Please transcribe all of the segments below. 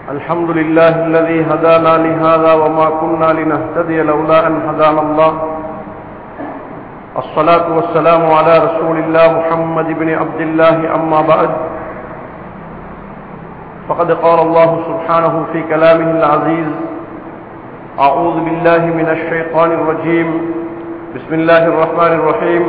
الحمد لله الذي هدانا لهذا وما كنا لنهتدي لولا أن هدانا الله الصلاة والسلام على رسول الله محمد بن عبد الله أما بعد فقد قال الله سبحانه في كلامه العزيز أعوذ بالله من الشيطان الرجيم بسم الله الرحمن الرحيم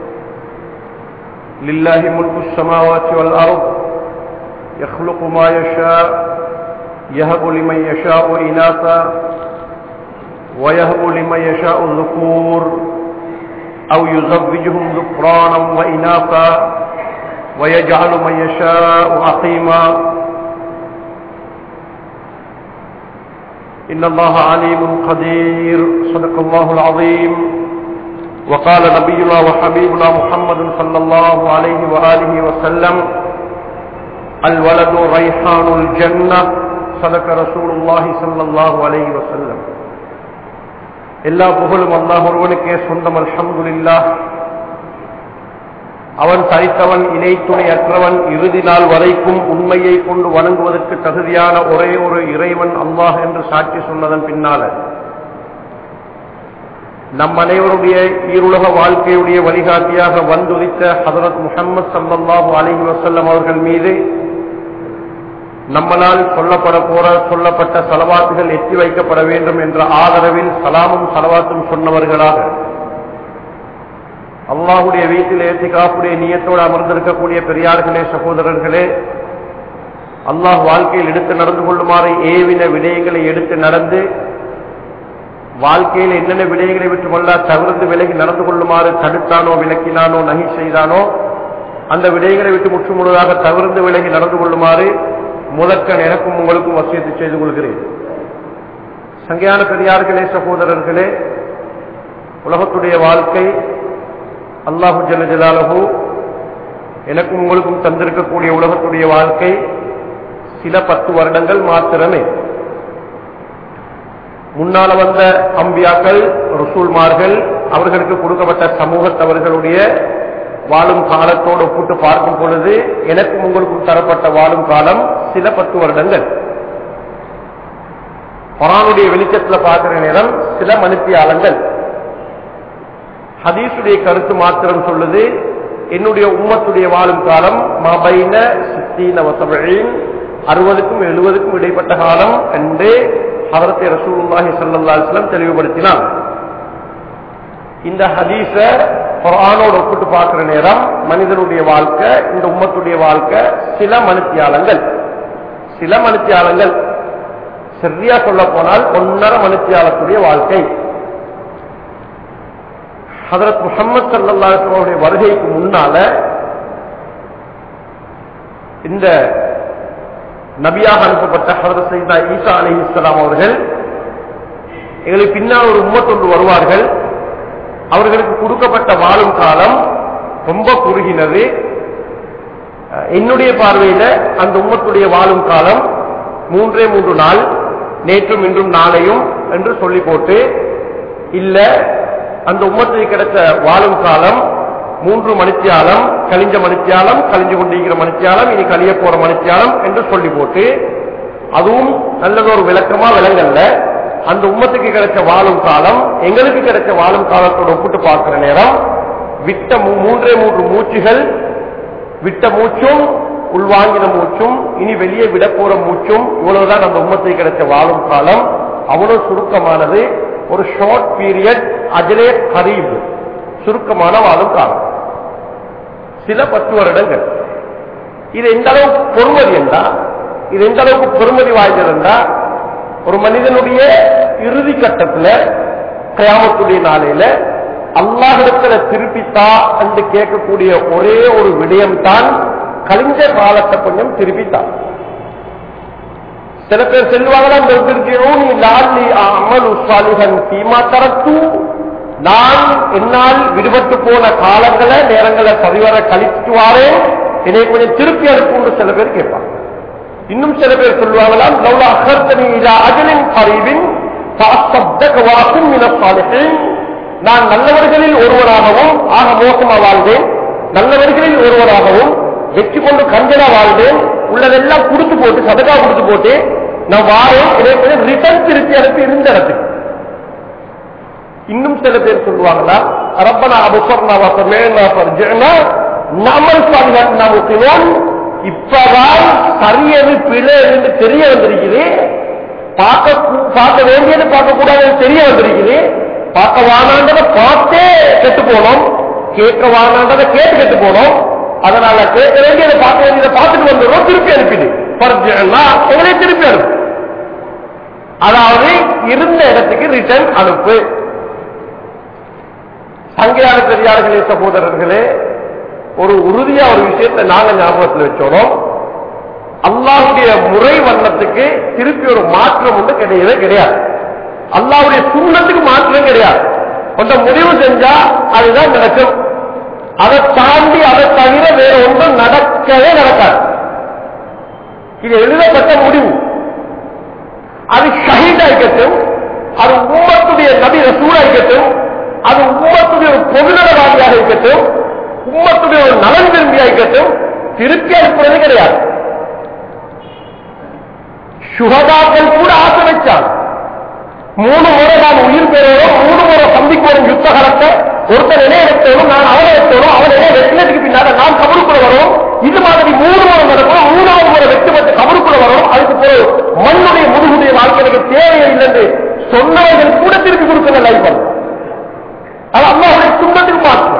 لله ملك السماوات والأرض يخلق ما يشاء يهب لمن يشاء إناثا ويهب لمن يشاء الذكور أو يزوجهم ذكرانا وإناثا ويجعل من يشاء عقيما إن الله عليم قدير صدق الله العظيم وقال نبينا وحبيبنا محمد صلى الله عليه وآله وسلم الولد ريحان الجنة صدق رسول الله صلى الله عليه وسلم எல்லா புகழும் அல்லாஹ் ஒருவனுக்கே சொந்தம் அல்ஹம்துலில்லாஹ் அவன் தரித்தவன் இணை துணையற்றவன் இறுதி நாள் வரைக்கும் உண்மையை கொண்டு வணங்குவதற்கு தகுதியான ஒரே ஒரு இறைவன் அல்லாஹ் என்று சாட்சி சொன்னதன் பின்னால நம் அனைவருடைய ஈருலக வாழ்க்கையுடைய வழிகாட்டியாக வந்துதித்த ஹதரத் முகமது சல்லாஹூ அலஹி வசல்லம் அவர்கள் மீது நம்மளால் சொல்லப்பட போற சொல்லப்பட்ட செலவாத்துகள் எட்டி வைக்கப்பட வேண்டும் என்ற ஆதரவில் சலாமும் செலவாத்தும் சொன்னவர்களாக அல்லாஹுடைய வீட்டில் ஏத்திகாப்புடைய நியத்தோடு அமர்ந்திருக்கக்கூடிய பெரியார்களே சகோதரர்களே அல்லாஹ் வாழ்க்கையில் எடுத்து நடந்து கொள்ளுமாறு ஏவின விடயங்களை எடுத்து நடந்து வாழ்க்கையில் என்னென்ன விடயங்களை விட்டு கொள்ள தவிர்த்து விலகி நடந்து கொள்ளுமாறு தடுத்தானோ விலக்கினானோ நகி செய்தானோ அந்த விடயங்களை விட்டு முற்று முழுதாக தவிர்த்து விலகி நடந்து கொள்ளுமாறு முதற்கன் எனக்கும் உங்களுக்கும் வசியத்தை செய்து கொள்கிறேன் சங்கையான பெரியார்களே சகோதரர்களே உலகத்துடைய வாழ்க்கை அல்லாஹு ஜல்ல ஜலாலஹு எனக்கும் உங்களுக்கும் தந்திருக்கக்கூடிய உலகத்துடைய வாழ்க்கை சில பத்து வருடங்கள் மாத்திரமே முன்னால வந்த அம்பியாக்கள் ரசூல்மார்கள் அவர்களுக்கு கொடுக்கப்பட்ட சமூகத்தவர்களுடைய வாழும் காலத்தோடு ஒப்பிட்டு பார்க்கும் பொழுது எனக்கும் உங்களுக்கும் தரப்பட்ட வாழும் காலம் சில பத்து வருடங்கள் குரானுடைய வெளிச்சத்தில் பார்க்கிற நேரம் சில மனுத்தியாளங்கள் ஹதீசுடைய கருத்து மாத்திரம் சொல்லுது என்னுடைய உம்மத்துடைய வாழும் காலம் மபைன சித்தீன வசவழின் அறுபதுக்கும் எழுபதுக்கும் இடைப்பட்ட காலம் என்று அவரத்தை ரசூலுல்லாஹி சல்லா அலிஸ்லாம் தெளிவுபடுத்தினார் இந்த ஹதீஸ குரானோடு ஒப்பிட்டு பார்க்கிற நேரம் மனிதனுடைய வாழ்க்கை இந்த உம்மத்துடைய வாழ்க்கை சில மனுத்தியாளங்கள் சில மனுத்தியாளங்கள் சரியா சொல்ல போனால் ஒன்னரை மனுத்தியாளத்துடைய வாழ்க்கை ஹதரத் முகமது சல்லாஹுடைய வருகைக்கு முன்னால இந்த நபியாக அனுப்பப்பட்ட ஹதரத் சைதா ஈசா அலி இஸ்லாம் அவர்கள் எங்களுக்கு பின்னால் ஒரு உம்மத்தொன்று வருவார்கள் அவர்களுக்கு கொடுக்கப்பட்ட வாழும் காலம் ரொம்ப குறுகினது என்னுடைய பார்வையில அந்த உம்மத்துடைய வாழும் காலம் மூன்றே மூன்று நாள் நேற்றும் இன்றும் நாளையும் என்று சொல்லி போட்டு இல்ல அந்த உம்மத்துக்கு கிடைத்த வாழும் காலம் மூன்று மணித்தியாலம் கழிஞ்ச மணித்தியாலம் கழிஞ்சு கொண்டிருக்கிற மணித்தியாலம் இனி கழிய போற மணித்தியாலம் என்று சொல்லி போட்டு அதுவும் நல்லதொரு விளக்கமா விளங்கல்ல அந்த உம்மத்துக்கு கிடைச்ச வாழும் காலம் எங்களுக்கு கிடைச்ச வாழும் காலத்தோடு ஒப்பிட்டு பார்க்கிற நேரம் விட்ட மூன்றே மூன்று மூச்சுகள் விட்ட மூச்சும் உள்வாங்கின மூச்சும் இனி வெளியே விட போற மூச்சும் இவ்வளவுதான் அந்த உம்மத்துக்கு கிடைச்ச வாழும் காலம் அவ்வளவு சுருக்கமானது ஒரு ஷார்ட் பீரியட் அஜரே கரீப் சுருக்கமான வாழும் காலம் சில பத்து வருடங்கள் இது எந்த அளவுக்கு பொறுமதி என்றா இது எந்த அளவுக்கு பெருமதி வாய்ந்தது என்றா ஒரு மனிதனுடைய இறுதி கட்டத்தில் கயாமத்துடைய நாளையில அல்லாஹிடத்துல திருப்பித்தா என்று கேட்கக்கூடிய ஒரே ஒரு விடயம் தான் கழிஞ்ச காலத்தை கொஞ்சம் திருப்பித்தான் சில பேர் செல்வாங்களாம் நிறுத்திருக்கிறோம் நீ லாலி அமல் உஸ்வாலிகன் தீமா தரத்து நான் என்னால் விடுபட்டு போன காலங்களை நேரங்களை சரிவர கழித்துவாரே என்னை கொஞ்சம் திருப்பி அனுப்புன்னு சில பேர் கேட்பாங்க இன்னும் சில பேர் சொல்லுவாங்களாம் லவ்லா அகர்த்தனி இதா அஜலின் பரிவின் வாக்கும் நான் நல்லவர்களில் ஒருவராகவும் ஆக மோசமா வாழ்ந்தேன் நல்லவர்களில் ஒருவராகவும் வெற்றி கொண்டு கஞ்சனா வாழ்ந்தேன் உள்ளதெல்லாம் கொடுத்து போட்டு சதகா கொடுத்து போட்டு நான் வாரேன் எனக்கு ரிட்டர்ன் திருப்பி அனுப்பி இருந்த இடத்துக்கு இன்னும் சில பேர் சொல்லுவாங்களா ரப்பனா அபுசர்னா வசமேனா பர்ஜனா நாமல் சாலிஹான் நாமுக்கினோம் இப்பதான் சரியது பிழை என்று தெரிய வந்திருக்குது பார்க்க பார்க்க வேண்டியது பார்க்க கூடாது தெரிய வந்திருக்குது பார்க்க வானாண்டதை பார்த்தே கெட்டு போனோம் கேட்க வானாண்டதை கேட்டு கெட்டு போனோம் அதனால கேட்க வேண்டியதை பார்க்க வேண்டியதை பார்த்துட்டு வந்துடுறோம் திருப்பி அனுப்பிடு பர்ஜனா எங்களே திருப்பி அனுப்பு அதாவது இருந்த இடத்துக்கு ரிட்டர்ன் அனுப்பு சங்கையான பெரியார்களே சகோதரர்களே ஒரு உறுதியா ஒரு விஷயத்தை நாங்க ஞாபகத்தில் வச்சோம் அல்லாவுடைய முறை வண்ணத்துக்கு திருப்பி ஒரு மாற்றம் ஒன்று கிடையவே கிடையாது அல்லாவுடைய சுண்ணத்துக்கு மாற்றம் கிடையாது ஒன்றை முடிவு செஞ்சா அதுதான் நடக்கும் அதை தாண்டி அதை தவிர வேற ஒன்றும் நடக்கவே நடக்காது இது எழுதப்பட்ட முடிவு அது ஷஹீதா இருக்கட்டும் அது உம்மத்துடைய நபி ரசூலா இருக்கட்டும் அது உம்மத்துடைய ஒரு பொருளவாதியாக இருக்கட்டும் உம்மத்துடைய ஒரு நலன் விரும்பியா இருக்கட்டும் திருப்பி அனுப்புறது கிடையாது சுகதாக்கள் கூட ஆசை வச்சாங்க மூணு முறை நான் உயிர் பெறணும் மூணு முறை சந்திக்கணும் யுத்த காலத்தை ஒருத்தர் நினைய வைக்கணும் நான் அவனை வைக்கணும் அவன் நினைய வெட்டினதுக்கு பின்னால நான் கபருக்குள்ள வரணும் இது மாதிரி மூணு முறை நடக்கணும் மூணாவது முறை வெட்டுப்பட்டு கபருக்குள்ள வரணும் அதுக்கு பிறகு மண்ணுடைய முதுகுடைய வாழ்க்கை எனக்கு தேவையே இல்லைன்னு சொன்னவர்கள் கூட திருப்பி கொடுக்கல லைஃப் பண்ண அது அம்மாவுடைய துன்பத்துக்கு மாற்றம்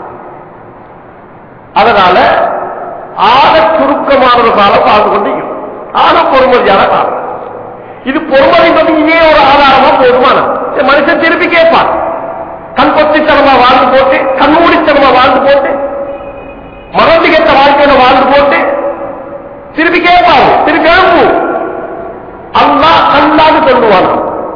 அதனால ஆக சுருக்கமான ஒரு காலம் வாழ்ந்து கொண்டிருக்கும் ஆக பொறுமதியான காலம் இது பொறுமதி பத்தி இதே ஒரு ஆதாரமா போதுமான மனுஷன் திருப்பி கேட்பான் கண் கொத்தித்தனமா வாழ்ந்து போட்டு கண்மூடித்தனமா வாழ்ந்து போட்டு மறந்து கெட்ட வாழ்க்கையில வாழ்ந்து போட்டு திருப்பி கேட்பாங்க திருப்பி எழுப்பு அல்லா கல்லான்னு சொல்லுவாங்க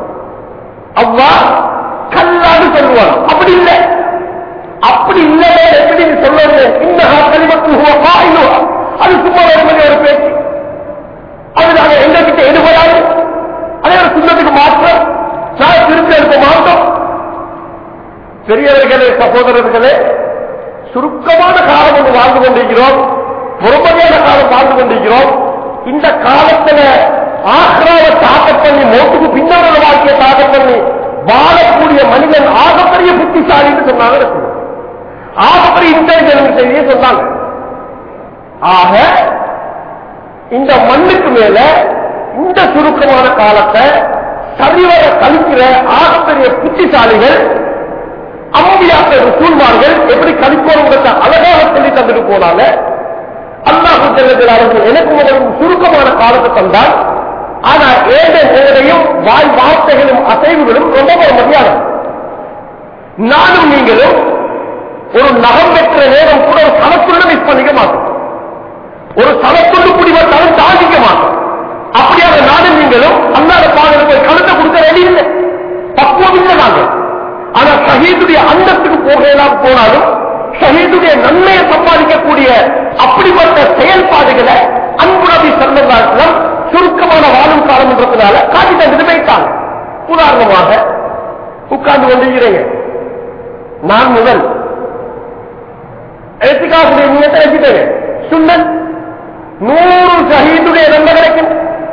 அவ்வா கல்லான்னு சொல்லுவாங்க அப்படி இல்லை அப்படி இல்லவே எப்படி சொல்லுவது இந்த கலிமத்து அது சும்மா ஒரு ஒரு பேச்சு அது நாங்க எங்க கிட்ட எடுபடாது அதே ஒரு சுண்ணத்துக்கு மாற்றம் நான் திருப்பி எடுக்க மாட்டோம் பெரியவர்களே சகோதரர்களே சுருக்கமான காலம் ஒன்று வாழ்ந்து கொண்டிருக்கிறோம் பொறுமையான காலம் வாழ்ந்து கொண்டிருக்கிறோம் இந்த காலத்துல ஆக்ராவை தாக்கப் பண்ணி மோட்டுக்கு பின்னால் உள்ள வாழ்க்கையை தாக்கப் பண்ணி வாழக்கூடிய மனிதன் ஆகப்பெரிய புத்திசாலின்னு சொன்னாங்க ஆகப்பெரிய இன்டெலிஜென்ஸ் செய்தியை சொன்னாங்க ஆக இந்த மண்ணுக்கு மேல இந்த சுருக்கமான காலத்தை சரிவர கழிக்கிற ஆகப்பெரிய புத்திசாலிகள் அம்பியாக்கள் சூழ்மார்கள் எப்படி கழிப்போங்கிறத அழகாக சொல்லி தந்துட்டு போனாங்க அல்லாஹு செல்லத்தில் எனக்கு உங்களுக்கு சுருக்கமான காலத்தை தந்தால் ஆனா ஏழை நேரையும் வாய் வார்த்தைகளும் அசைவுகளும் ரொம்ப ஒரு மரியாதை நானும் நீங்களும் ஒரு நகம் பெற்ற நேரம் கூட ஒரு சலத்துள்ள மிஸ் பண்ணிக்க மாட்டோம் ஒரு சலத்துண்டு குடிவத்தாலும் தாண்டிக்க மாட்டோம் அப்படியாக நானும் நீங்களும் அல்லாத பாடல போய் கழுத்தை கொடுக்க ரெடி இல்லை பக்குவம் இல்லை நாங்கள் ஆனா ஷஹீதுடைய அந்தத்துக்கு போகலாம் போனாலும் ஷஹீதுடைய நன்மையை சம்பாதிக்கக்கூடிய அப்படிப்பட்ட செயல்பாடுகளை அன்பு நபி சல்லல்லாஹு சுருக்கமான வாழும் காலம் என்றதுனால காட்டி தந்துட்டு போயிட்டாங்க உதாரணமாக உட்கார்ந்து கொண்டிருக்கிறீங்க நான் முதல் எடுத்துக்காக்கூடிய நீயத்தை வச்சுட்டேங்க சுண்ணன் நூறு ஷஹீதுடைய நன்மை கிடைக்கும்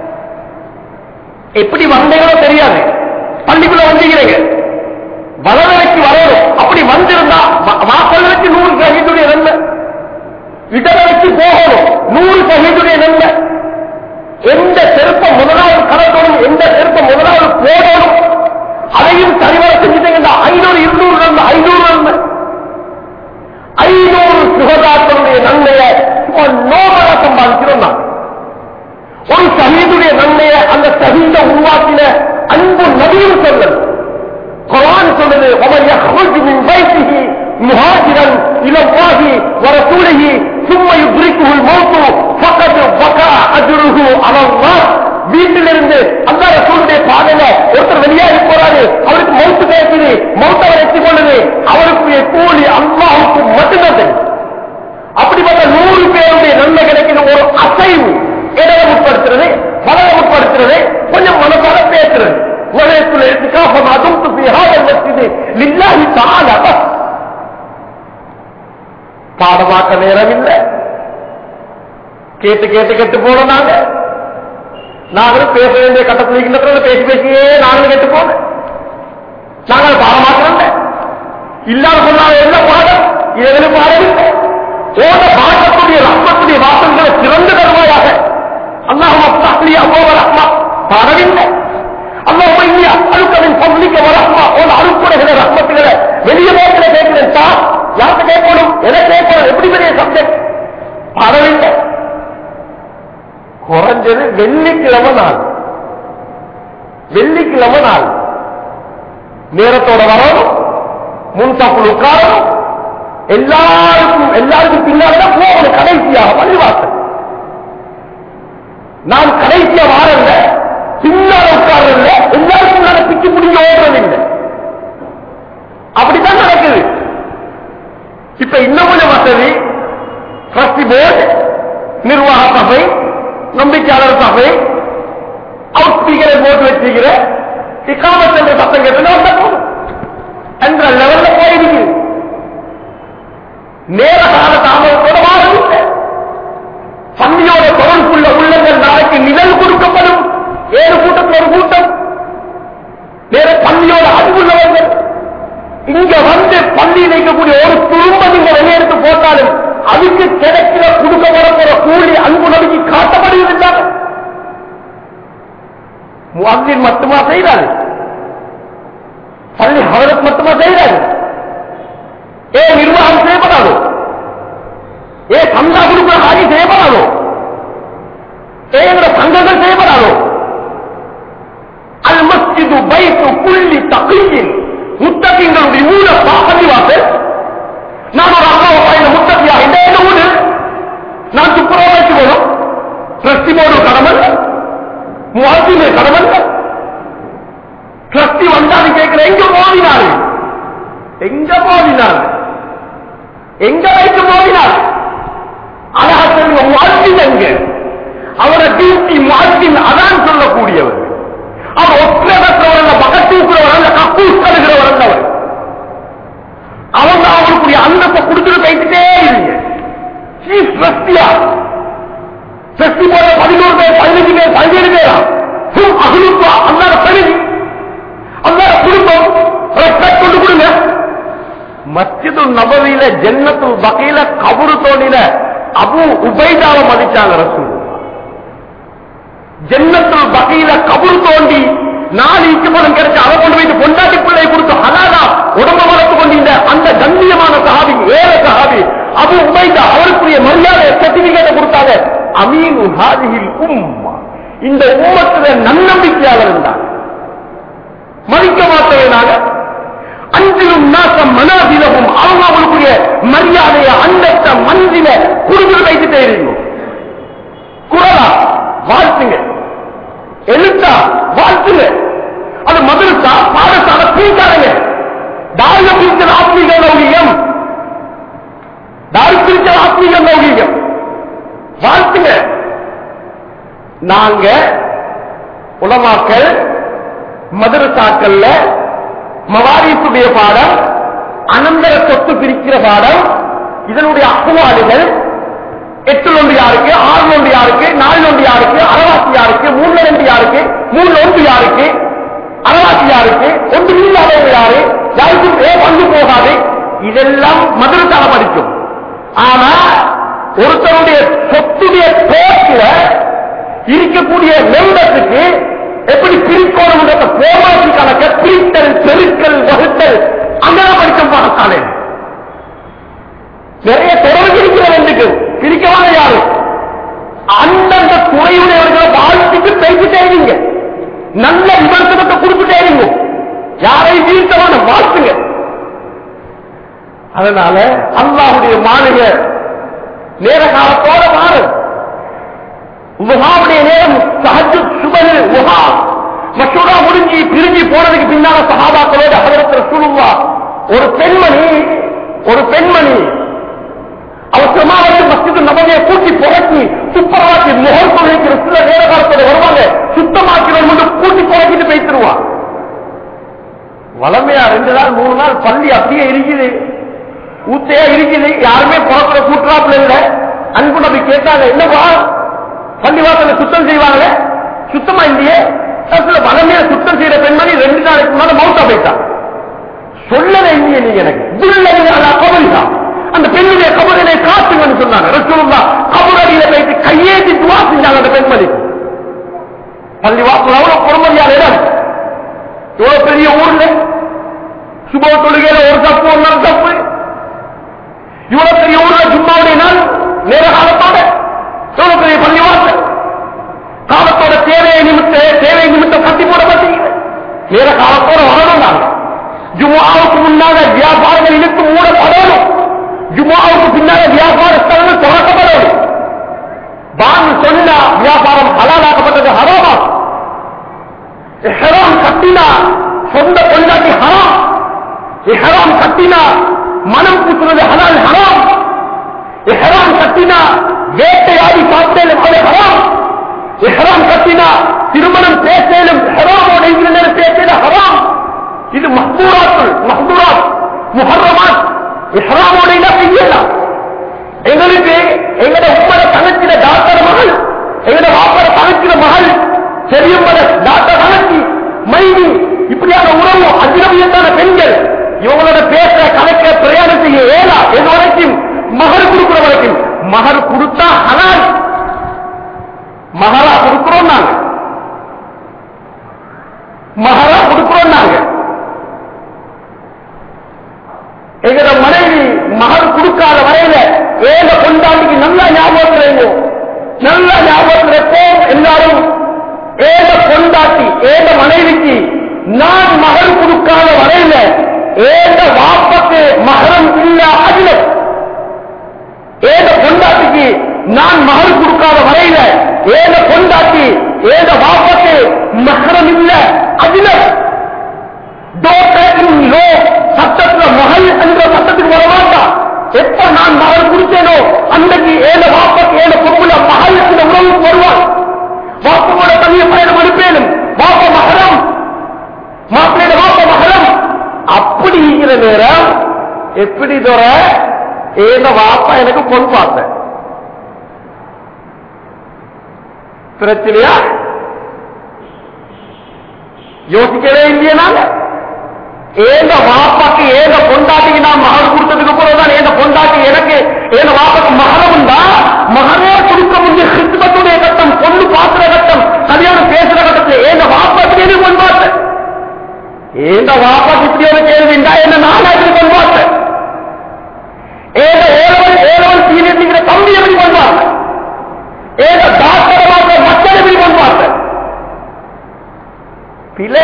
எப்படி வந்தீங்களோ தெரியாது பள்ளிக்குள்ள வந்தீங்க வலதரைக்கு வரணும் அப்படி வந்திருந்தா வாசல் வச்சு நூறு ஷஹீதுடைய நன்மை இடத வச்சு போகணும் நூறு ஷஹீதுடைய நன்மை எந்த செருப்பம் முதலாவது கலக்கணும் எந்த செருப்பம் முதலாவது போடணும் அதையும் சரிவர செஞ்சுட்டீங்கன்னா ஐநூறு இருநூறு நன்மை ஐநூறு நன்மை ஐநூறு சுகதாக்களுடைய நன்மையை நோபலா சம்பாதிக்கிறோம் நான் ஒரு சஹீதுடைய நன்மையை அந்த சஹீத உருவாக்கின அன்பு நபியும் சொன்னது குரான் சொன்னது ومن يخرج من بيته مهاجرا الى الله ورسوله ثم يدركه الموت فقد وقع اجره على الله வீட்டிலிருந்து அந்த ரசூலுடைய பாதையில ஒருத்தர் வெளியாகி போறாரு அவருக்கு மௌத்து பேசுது மௌத்தை வச்சு கொள்ளுது அவருக்குரிய கூலி அல்லாவுக்கு மட்டும்தான் தெரியும் அப்படிப்பட்ட நூறு பேருடைய நன்மை கிடைக்கிற ஒரு அசைவு இடவை உட்படுத்துறது பலவை உட்படுத்துறது கொஞ்சம் மனசால பேசுறது உலகத்தில் எடுத்துக்காக அதுவும் துப்பியாக லில்லாஹி தால பாடமாக்க நேரம் இல்லை கேட்டு கேட்டு கேட்டு போனோம் நாங்க நாங்களும் பேச வேண்டிய கட்டத்தில் இருக்கின்ற பேசி பேசியே நாங்களும் கேட்டு போனேன் நாங்கள் பாடமாக்கிறோம் இல்லாத சொன்னாங்க என்ன பாடம் இதற்கு பாடம் இல்லை ஓட பாடக்கூடிய ரத்னத்துடைய வாசல்களை சிறந்த தருவாயாக அல்லாஹ் அப்தாஹ்லி அல்லாஹ் ரஹ்மா பாடவில்லை அல்லாஹ் இல்லையா அழுக்கவின் பள்ளிக்க வரஹ்மா ஓட அழுக்குடைகளை ரத்னத்துகளை வெளிய போக்கில கேட்கிறேன் சார் யாருக்கு கேட்கணும் எதை கேட்கணும் எப்படி பெரிய சப்ஜெக்ட் பாடவில்லை குறைஞ்சது வெள்ளிக்கிழமை நாள் வெள்ளிக்கிழமை நாள் நேரத்தோட வரணும் முன்சாப்புள் உட்காரணும் எல்லாருக்கும் எல்லாருக்கும் பின்னால்தான் போகணும் கடைசியாக பள்ளிவாசல் நான் கடைசியா வாரல்ல பின்னால உட்காரல எல்லாருக்கும் நான் பிச்சு பிடிங்க ஓடுறதில்லை அப்படித்தான் நடக்குது இப்ப இன்னும் கொஞ்சம் வசதி ட்ரஸ்டி போர்டு நிர்வாக சபை நம்பிக்கையாளர் சபை அவுட் ஸ்பீக்கரை போட்டு வச்சுக்கிற இக்காமத் என்ற சத்தம் கேட்டு வந்த போதும் என்ற லெவல்ல போயிருக்கு நேர கால தாமதத்தோட வாழவில்லை பள்ளியோட தொடர்புள்ள உள்ளங்கள் நாளைக்கு நிழல் கொடுக்கப்படும் ஏழு கூட்டத்தில் ஒரு கூட்டம் நேர பள்ளியோட அன்புள்ளவர்கள் இங்க வந்து பள்ளியில் வைக்கக்கூடிய ஒரு துரும்ப நீங்க வெளியெடுத்து போட்டாலும் அதுக்கு கிடைக்கிற கொடுக்கப்பட போற கூலி அன்பு நபிக்கு காட்டப்படுவதில்லை முவாசின் மட்டுமா செய்தாரு பள்ளி ஹவரத் மட்டுமா செய்தாரு ஏ நிர்வாகம் செய்யப்படாதோ ஏ சந்தா கொடுக்கிற ஆகி செய்யப்படாதோ ஏ என்ற சங்கங்கள் செய்யப்படாதோ அல் மஸ்ஜிது பைத்து புள்ளி தகையின் முத்தகிங்களுடைய ஊழ பள்ளிவாசல் நான் ஒரு அம்மாவை பயண முத்தகியா இந்த என்ன ஊடு நான் துப்புரவாக்கி போதும் டிரஸ்டி போர்டு கடமல் முவாசிமே கடமல் டிரஸ்டி வந்தாரு கேட்கிற எங்க மோதினாரு எங்க மோதினாரு எங்க வைத்து மோதினார் அழகா சொல்லுங்க முவாசின் எங்க அவரை டியூட்டி முவாசின் அதான் சொல்லக்கூடியவர் அவர் ஒற்றவர் அல்ல பகத்தூக்குறவர் அல்ல கப்பூஸ் தருகிறவர் அல்லவர் அவங்க அவங்களுக்குரிய அந்தத்தை கொடுத்துட்டு போயிட்டே இருங்க சீஃப் ட்ரஸ்டியா ட்ரஸ்டி போல பதினோரு பேர் பதினஞ்சு பேர் பதினேழு பேரா ஃபுல் அகலுப்பா அல்லாத பகுதி அல்லாத குடும்பம் ரெஸ்பெக்ட் கொண்டு கொடுங்க மஸ்ஜிது நபவியில ஜன்னத்துல் பகையில கபுரு தோண்டில அபு உபைதாவை மதிச்சாங்க ரசூல் ஜன்னத்துல் பகையில கபுரு தோண்டி நாலு இச்சு பணம் கிடைச்சு அதை கொண்டு போய் பொண்டாட்டி பிள்ளை கொடுத்து ஹலாலா உடம்ப வளர்த்து கொண்டிருந்த அந்த கண்ணியமான சஹாபி ஏழ சஹாபி அபு உபைதா அவருக்குரிய மரியாதை சர்டிபிகேட்டை கொடுத்தாங்க அமீன் ஹாதிஹில் உம்மா இந்த உம்மத்துல நன்னம்பிக்கையாளர் இருந்தாங்க மதிக்க மாட்டேனாக அன்றிலும் நாசம் மனாதிலவும் அவங்க அவங்களுக்குரிய மரியாதைய அந்தத்த மந்தில குடும்பம் வைத்துட்டே இருக்கும் குரலா வாழ்த்துங்க எழுத்தா வாழ்த்துங்க அது மதுரத்தா பாடசால பிரிக்காதங்க தாரிய பிரிச்சல் ஆத்மீக லௌகியம் தாரி பிரிச்சல் ஆத்மீக லௌகியம் வாழ்த்துங்க நாங்க உலமாக்கள் மதுரசாக்கள்ல மவாரிசுடைய பாடம் அனந்தர சொத்து பிரிக்கிற பாடம் இதனுடைய அக்குவாடுகள் எட்டு ஒன்று யாருக்கு ஆறு ஒன்று யாருக்கு நாலு ஒன்று யாருக்கு அறவாசி யாருக்கு மூணு ரெண்டு யாருக்கு மூணு ஒன்று யாருக்கு அறவாசி யாருக்கு ஒன்று இல்லாதவங்க யாரு யாருக்கும் ஏ வந்து போகாது இதெல்லாம் மதுரத்தால படிக்கும் ஆனா ஒருத்தருடைய சொத்துடைய போக்குல இருக்கக்கூடிய மெம்பர்ஸுக்கு எப்படி பிரிக்கணும் போராட்சி கணக்க பிரித்தல் பெருக்கல் வகுத்தல் அங்கதான் படிக்கும் பாடசாலை நிறைய தொடர்பு இருக்கிறவர்களுக்கு பிரிக்கவான யாரு அந்தந்த துறையுடையவர்களை வாழ்த்துக்கு பேசிட்டே இருங்க நல்ல விமர்சனத்தை கொடுத்துட்டே இருங்க யாரையும் வீழ்த்தவான வாழ்த்துங்க அதனால அல்லாஹுடைய மாளிகை நேர காலத்தோட மாறும் முகாவுடைய நேரம் சஹஜு சுபல் முகா மசூரா முடிஞ்சு பிரிஞ்சு போனதுக்கு பின்னால சஹாபாக்களோட ஹதரத் ரசூலுல்லா ஒரு பெண்மணி ஒரு பெண்மணி அவசரமா வந்து மஸ்ஜித் நபதியை கூட்டி புகட்டி துப்புரவாக்கி முகம் கொள்ளைக்கு சில நேர காலத்தில் வருவாங்க சுத்தமாக்கிறவங்க மட்டும் கூட்டி புகட்டிட்டு பேசிடுவான் வளமையா ரெண்டு நாள் மூணு நாள் பள்ளி அப்படியே இருக்குது ஊத்தையா இருக்குது யாருமே புறப்புற கூட்டுறாப்புல இல்ல அன்பு நபி கேட்டாங்க என்னப்பா பள்ளி வாசல சுத்தம் செய்வாங்களே சுத்தம் அதுல வளமையா சுத்தம் செய்யற பெண்மணி ரெண்டு நாளைக்கு முன்னால மவுத்தா போயிட்டான் சொல்லவே இல்லையே நீங்க எனக்கு துல்லவினால கபரிதா அந்த பெண்ணுடைய கபரினை காத்துங்கன்னு சொன்னாங்க ரசூலுல்லா கபரடியில போயிட்டு கையேத்தி துவா செஞ்சாங்க அந்த பெண்மணி பள்ளி வாசல் அவ்வளவு பொறுமதியான இடம் இவ்வளவு பெரிய ஊர்ல சுப தொழுகையில ஒரு தப்பு ஒன்னாம் தப்பு இவ்வளவு பெரிய ஊர்ல ஜும்மாவுடைய நாள் நேர காலத்தோட இவ்வளவு பெரிய பள்ளி வாசல் காலத்தோட தேவையை நிமித்த தேவை நிமித்தம் கட்டி போடப்பட்டீங்க நேர காலத்தோட வரணும் நாங்க ஜுமாவுக்கு முன்னால வியாபாரங்கள் இழுத்து மூடப்படணும் ஜுமாவுக்கு பின்னால வியாபார ஸ்தலங்கள் திறக்கப்படணும் பாங்கு சொன்னா வியாபாரம் ஹலாலாக்கப்பட்டது ஹராமா ஹராம் கட்டினா சொந்த கொண்டாட்டி ஹராம் ஹராம் கட்டினா மனம் பூசுறது ஹலால் ஹராம் ஹராம் கட்டினா வேட்டையாடி சாப்பிட்டேன் அது ஹராம் ஹராம் கட்டினா திருமணம் பேசலும் ஹராமோட இந்த பேசல ஹராம் இது மஹ்தூராக்கள் மஹ்தூராத் முஹர்ரமாத் இஹ்ராமோட என்ன செய்யலாம் எங்களுக்கு எங்கட உம்மட தங்கச்சிட டாக்டர் மகள் எங்கட வாப்பட தங்கச்சிட மகள் பெரியம்மட டாக்டர் தங்கச்சி மைனி இப்படியான உறவு அஜினவியத்தான பெண்கள் இவங்களோட பேசுற கணக்க பிரயாணம் செய்ய ஏலா எது வரைக்கும் மகர் கொடுக்கிற வரைக்கும் மகர் கொடுத்தா ஹலால் மகரா கொடுக்கிறோம் நாங்க மகரா கொடுக்கிறோம் நாங்க எங்கட மனைவி மகர் கொடுக்காத வரையில ஏக கொண்டாட்டிக்கு நல்லா ஞாபகத்தில் இருந்தோம் நல்ல ஞாபகத்தில் இருப்போம் எல்லாரும் ஏக கொண்டாட்டி ஏக மனைவிக்கு நான் மகர் கொடுக்காத வரையில ஏக வாப்பக்கு மகரம் இல்ல அதுல ஏக கொண்டாட்டிக்கு நான் மகர் கொடுக்காத வரையில ஏக கொண்டாட்டி ஏக வாப்பக்கு மகரம் இல்ல அதுல லோ சட்டத்துல மகள் என்ற சட்டத்துக்கு வரமாட்டான் எப்ப நான் மகள் குடிச்சேனோ அன்றைக்கு ஏழ வாப்பக்கு ஏழு பொம்புல மகள் என்ற உறவுக்கு வருவான் வாப்போட தனிய பயணம் அனுப்பேனும் வாப்ப மகரம் மாப்பிள்ளையோட வாப்ப மகரம் அப்படி இருக்கிற நேரம் எப்படி தோற ஏழ வாப்பா எனக்கு பொன் பார்த்தேன் பிரச்சனையா யோசிக்கவே இல்லையே நாங்க ஏந்த வாப்பாக்கு ஏந்த பொண்டாட்டிக்கு நான் மகன் கொடுத்ததுக்கு பிறகுதான் ஏந்த பொண்டாட்டி எனக்கு ஏந்த வாப்பாக்கு மகனம் உண்டா மகனே கொடுக்க முடிய கிறிஸ்துவத்துடைய கட்டம் பொண்ணு பாக்குற கட்டம் கல்யாணம் பேசுற கட்டத்தில் ஏந்த வாப்பாக்கு எனக்கு பொன் பார்த்தேன் ஏந்த வாப்பாக்கு இப்படி ஒரு கேள்வி உண்டா என்ன நானாக்கு பொன் பார்த்தேன் ஏத ஏழவன் ஏழவன் சீனியர் தம்பி எப்படி பொன் பார்த்தேன் ஏத டாக்டர் பார்த்த மக்கள் எப்படி பொன் பார்த்தேன் பில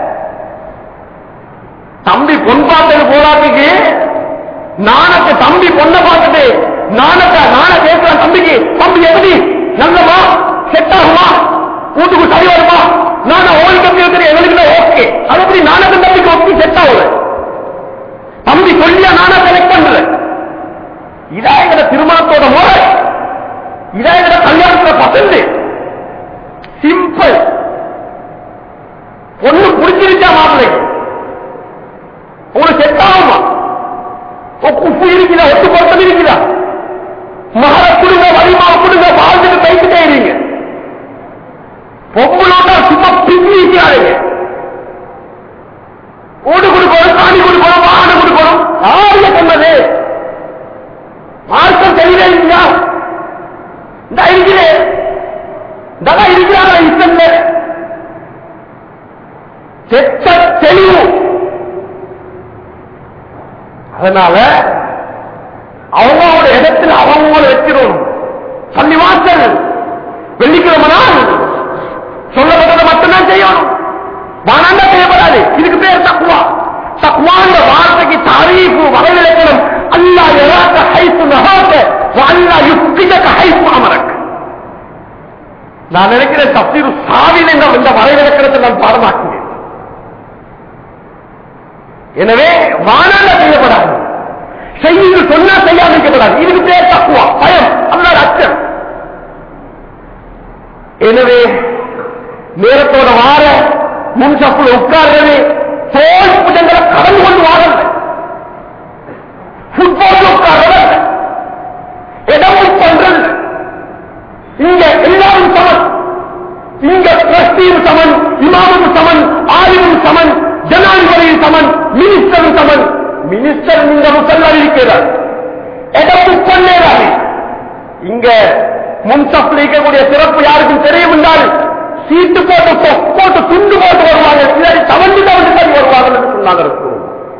தம்பி பொன் பார்த்தது போராட்டுக்கு நானக்கு தம்பி பொண்ணை பார்த்துட்டு நானக்கா நான கேட்கிறான் தம்பிக்கு தம்பி எப்படி நல்லமா செட் ஆகுமா வீட்டுக்கு சரி வருமா நான ஓடி கம்பி வைக்கிறேன் எங்களுக்கு ஓகே அது எப்படி நானக்கு தம்பிக்கு ஓகே செட் ஆகுது தம்பி சொல்லியா நானா செலக்ட் பண்றேன் இதான் எங்கட திருமணத்தோட முறை இதான் எங்கட கல்யாணத்துல பசந்து சிம்பிள் பொண்ணு புடிச்சிருச்சா மாப்பிள்ளைக்கு உங்களுக்கு செட் ஆகுமா உப்பு இருக்குதா ஒட்டு பொருத்தம் இருக்குதா மகள கொடுங்க வலிமா கொடுங்க வாழ்ந்துட்டு பேசிட்டே இருங்க பொம்பளோட சும்மா பின்னிக்காருங்க ஓடு கொடுக்கணும் காணி கொடுக்கணும் வாடு கொடுக்கணும் யாருங்க சொன்னது மார்க்கம் தெரியவே இல்லையா இந்த இருக்கிறேன் இந்த இருக்கிறாங்க இஷ்டம் செத்த தெளிவு அதனால அவங்களோட இடத்துல அவங்கள வச்சிடணும் பள்ளிவாசல் வெள்ளிக்கிழமை நாள் சொல்லப்பட்டதை மட்டும்தான் செய்யணும் வணங்க செய்யப்படாது இதுக்கு பேர் தக்குவா தக்குவான்ற வார்த்தைக்கு தாரீஃபு வகைவிலக்கணும் அல்லா எராக்க ஹைப்பு நகாக்க அல்லா யுக்திக ஹைப்பு அமரக்கு நான் நினைக்கிறேன் தப்சீர் சாவில் என்ற இந்த வரைவிலக்கணத்தை நான் பாடமாக்குவேன் எனவே வானால செய்யப்படாது செய்யுங்க சொன்னா செய்யாம இருக்கப்படாது இதுக்கு பேர் தக்குவா பயம் அல்ல அச்சம் எனவே நேரத்தோட வார முன் சப்புல உட்கார்றது தோல் புஜங்களை கடந்து கொண்டு வாரது ஃபுட்பால் உட்கார்றது இடம் புக் பண்றது இங்க எல்லாரும் சமம் இங்க ட்ரஸ்டியும் சமன் இமாமும் சமன் ஆலிமும் சமன் ஜனாதிபதியும் சமன் மினிஸ்டரும் சமன் மினிஸ்டர் இந்த முசல்லால் இருக்கிறார் எடப்பு கொள்ளேறாரு இங்க முன்சப்ல இருக்கக்கூடிய சிறப்பு யாருக்கும் தெரியும் என்றால் சீட்டு போட்டு பொ- போட்டு துண்டு போட்டு வருவாங்க சிலர் தவண்டு தவண்டு தான் வருவாங்க என்று சொன்னாங்க இருக்கும்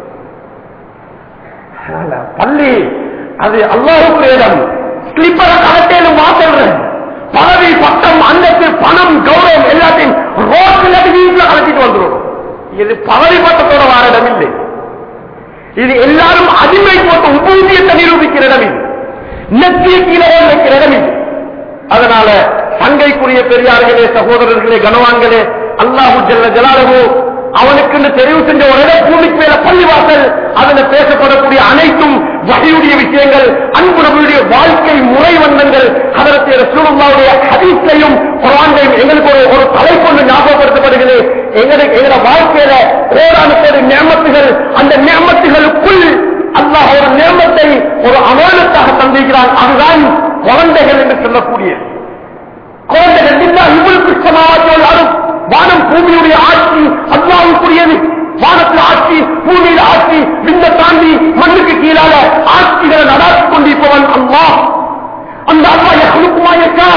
பள்ளி அது அல்லாஹுக்கு இடம் ஸ்லிப்பரை கலட்டேலும் மாத்தல் பதவி பட்டம் அந்தத்து பணம் கௌரவம் எல்லாத்தையும் ரோட்டில் வீட்டுல கலட்டிட்டு வந்துடும் இது பதவி பட்டத்தோட வார இடம் இல்லை இது எல்லாரும் அடிமை போட்டு உபூதியத்தை நிரூபிக்கிற இடம் இது நெத்திய கீழே வைக்கிற இடம் இது அதனால சங்கைக்குரிய பெரியார்களே சகோதரர்களே கனவான்களே அல்லாஹு ஜல்ல ஜலாலகு அவனுக்கு தெரிவு செஞ்ச ஒரு இடம் பூமிக்கு மேல பள்ளிவாசல் அதுல பேசப்படக்கூடிய அனைத்தும் வகையுடைய விஷயங்கள் அன்பு நம்முடைய வாழ்க்கை முறை வண்ணங்கள் அதற்கு ரசூலுல்லாவுடைய ஹதீஸையும் குரானையும் எங்களுக்கு ஒரு ஒரு தலைப்பொன்று ஞாபகப்படுத்தப்படுகிறது எங்களுக்கு எங்களோட வாழ்க்கையில கோடான கோடி நியமத்துகள் அந்த நியமத்துகளுக்குள் அல்லாஹ் ஒரு நியமத்தை ஒரு அமானத்தாக தந்திருக்கிறான் அதுதான் குழந்தைகள் என்று சொல்லக்கூடியது குழந்தைகள் இல்லா இவளுக்கு சமாவாக்கியவள் யாரும் வானம் பூமியுடைய ஆட்சி அல்லாவுக்குரியது வானத்தில் ஆட்சி பூமியில் ஆட்சி விண்ண தாண்டி மண்ணுக்கு கீழால ஆட்சிகளை நடாத்திக் கொண்டிருப்பவன் அல்லாஹ் அந்த அல்லா எஹ்லுக்குமாயக்கா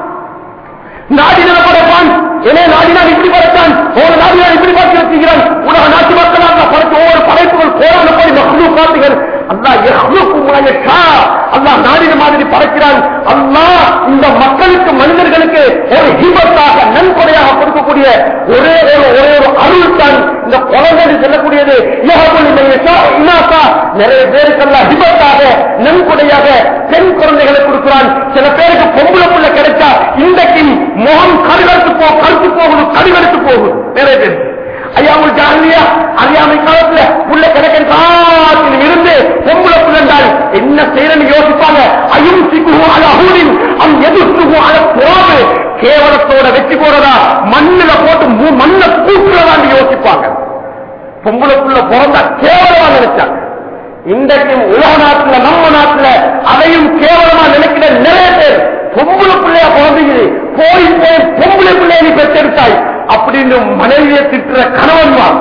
நாடின படைப்பான் எனவே நாடினால் இப்படி படைத்தான் ஒரு நாடினால் இப்படி பார்த்து வச்சுக்கிறான் உலக நாட்டு மக்களாக படைத்த ஒவ்வொரு படைப்புகள் கோரான படி மக்களும் காட்டுகள் அல்லா எஹ்லுக்குமாயக்கா அல்லாஹ் நாடின மாதிரி படைக்கிறான் அல்லாஹ் இந்த மக்களுக்கு மனிதர்களுக்கு ஒரு ஹிபத்தாக நன்கொடையாக கொடுக்கக்கூடிய ஒரே ஒரு ஒரே ஒரு அருள் தான் இந்த குழந்தை செல்லக்கூடியது யஹபுல் மையஷா இனாசா. நிறைய பேருக்கெல்லாம் ஹிபத்தாக நன்கொடையாக பெண் குழந்தைகளை கொடுக்கிறான் சில பேருக்கு பொம்பளை புள்ள கிடைச்சா இன்றைக்கு முகம் கருவறுத்து போ கருத்து போகுது கருவறுத்து போகுது நிறைய பேர் ஐயா உங்களுக்கு அறியா அறியாமை காலத்துல புள்ள கிடைக்க காலத்தில் இருந்து பொம்பளை புள்ளண்டால் என்ன செய்யறன்னு யோசிப்பாங்க ஐயும் சிக்குவோம் அது அகூரின் அவன் எதிர்த்துவோம் அதை போது கேவலத்தோட வெற்றி போறதா மண்ணுல போட்டு மு- மண்ணை கூட்டுறதான்னு யோசிப்பாங்க பொம்பளை புள்ள பிறந்தா கேவலமா நினைச்சாங்க இன்றைக்கும் உலக நாட்டுல நம்ம நாட்டுல அதையும் கேவலமா நினைக்கிற நிறைய பேர் பொம்பளை பிள்ளையா பிறந்தீங்க போய் போய் பொம்பளை பிள்ளைய நீ பெற்றெடுத்தாய் அப்படின்னு மனைவியை திட்டுற கணவன் தான்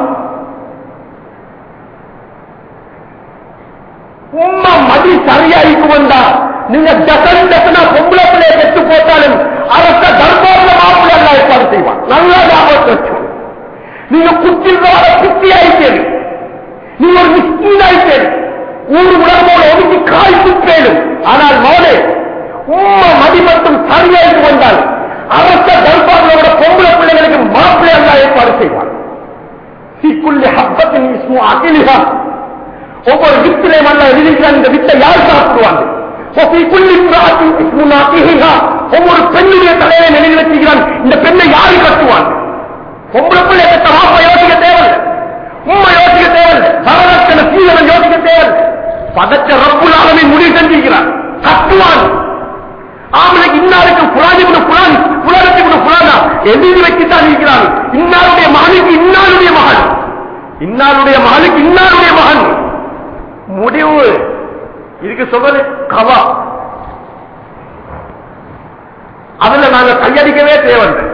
உம்மா மதி சரியாயிக்கு வந்தா நீங்க டசன் டசனா பொம்பளை பிள்ளைய பெற்று போட்டாலும் அரச தர்பார்ல மாப்பிள்ளை எல்லாம் ஏற்பாடு செய்வான் நல்லா ஞாபகத்தை வச்சுக்கோ. நீங்க குத்திருந்தவாட குத்தி ஆயிட்டேன் நீங்க ஒரு மிஸ்கீன் ஆயிட்டேன் ஊர் உலகமோட ஒதுக்கி காய் துப்பேடும் ஆனால் மோனே உம்ம மதி மட்டும் சரியாயிட்டு வந்தால் அரச தர்பார்களோட பொம்பளை பிள்ளைகளுக்கு மாப்பிள்ளை எல்லாம் ஏற்பாடு செய்வான் சீக்குள்ளே ஹப்பத்தின் விஷ்ணு அகிலிகா ஒவ்வொரு வித்திலையும் அல்ல எழுதிக்கிறான் இந்த வித்தை யார் சாப்பிடுவாங்க ஒவ்வொரு புள்ளி பிராட்டின் விஷ்ணு அகிலிகா ஒவ்வொரு பெண்ணுடைய தலையை எழுதி வச்சுக்கிறான் இந்த பெண்ணை யாரு கட்டுவான் பொம்பளை பிள்ளை பெற்ற மாப்ப யோசிக்க தேவையில்லை உண்மை யோசிக்க தேவையில்லை வரலட்சண சீதனம் யோசிக்க தேவையில்லை பதச்ச ரப்புலாகவே முடிவு செஞ்சிருக்கிறான் கட்டுவான் ஆமனுக்கு இன்னாருக்கு புலாதிபுட புலான் புலானத்திபுட புலானா எழுதி வச்சுத்தான் இருக்கிறான் இன்னாருடைய மகனுக்கு இன்னாருடைய மகன் இன்னாருடைய மகனுக்கு இன்னாருடைய மகன் முடிவு இதுக்கு சொல்றது கவா அதுல நாங்க கையடிக்கவே தேவையில்லை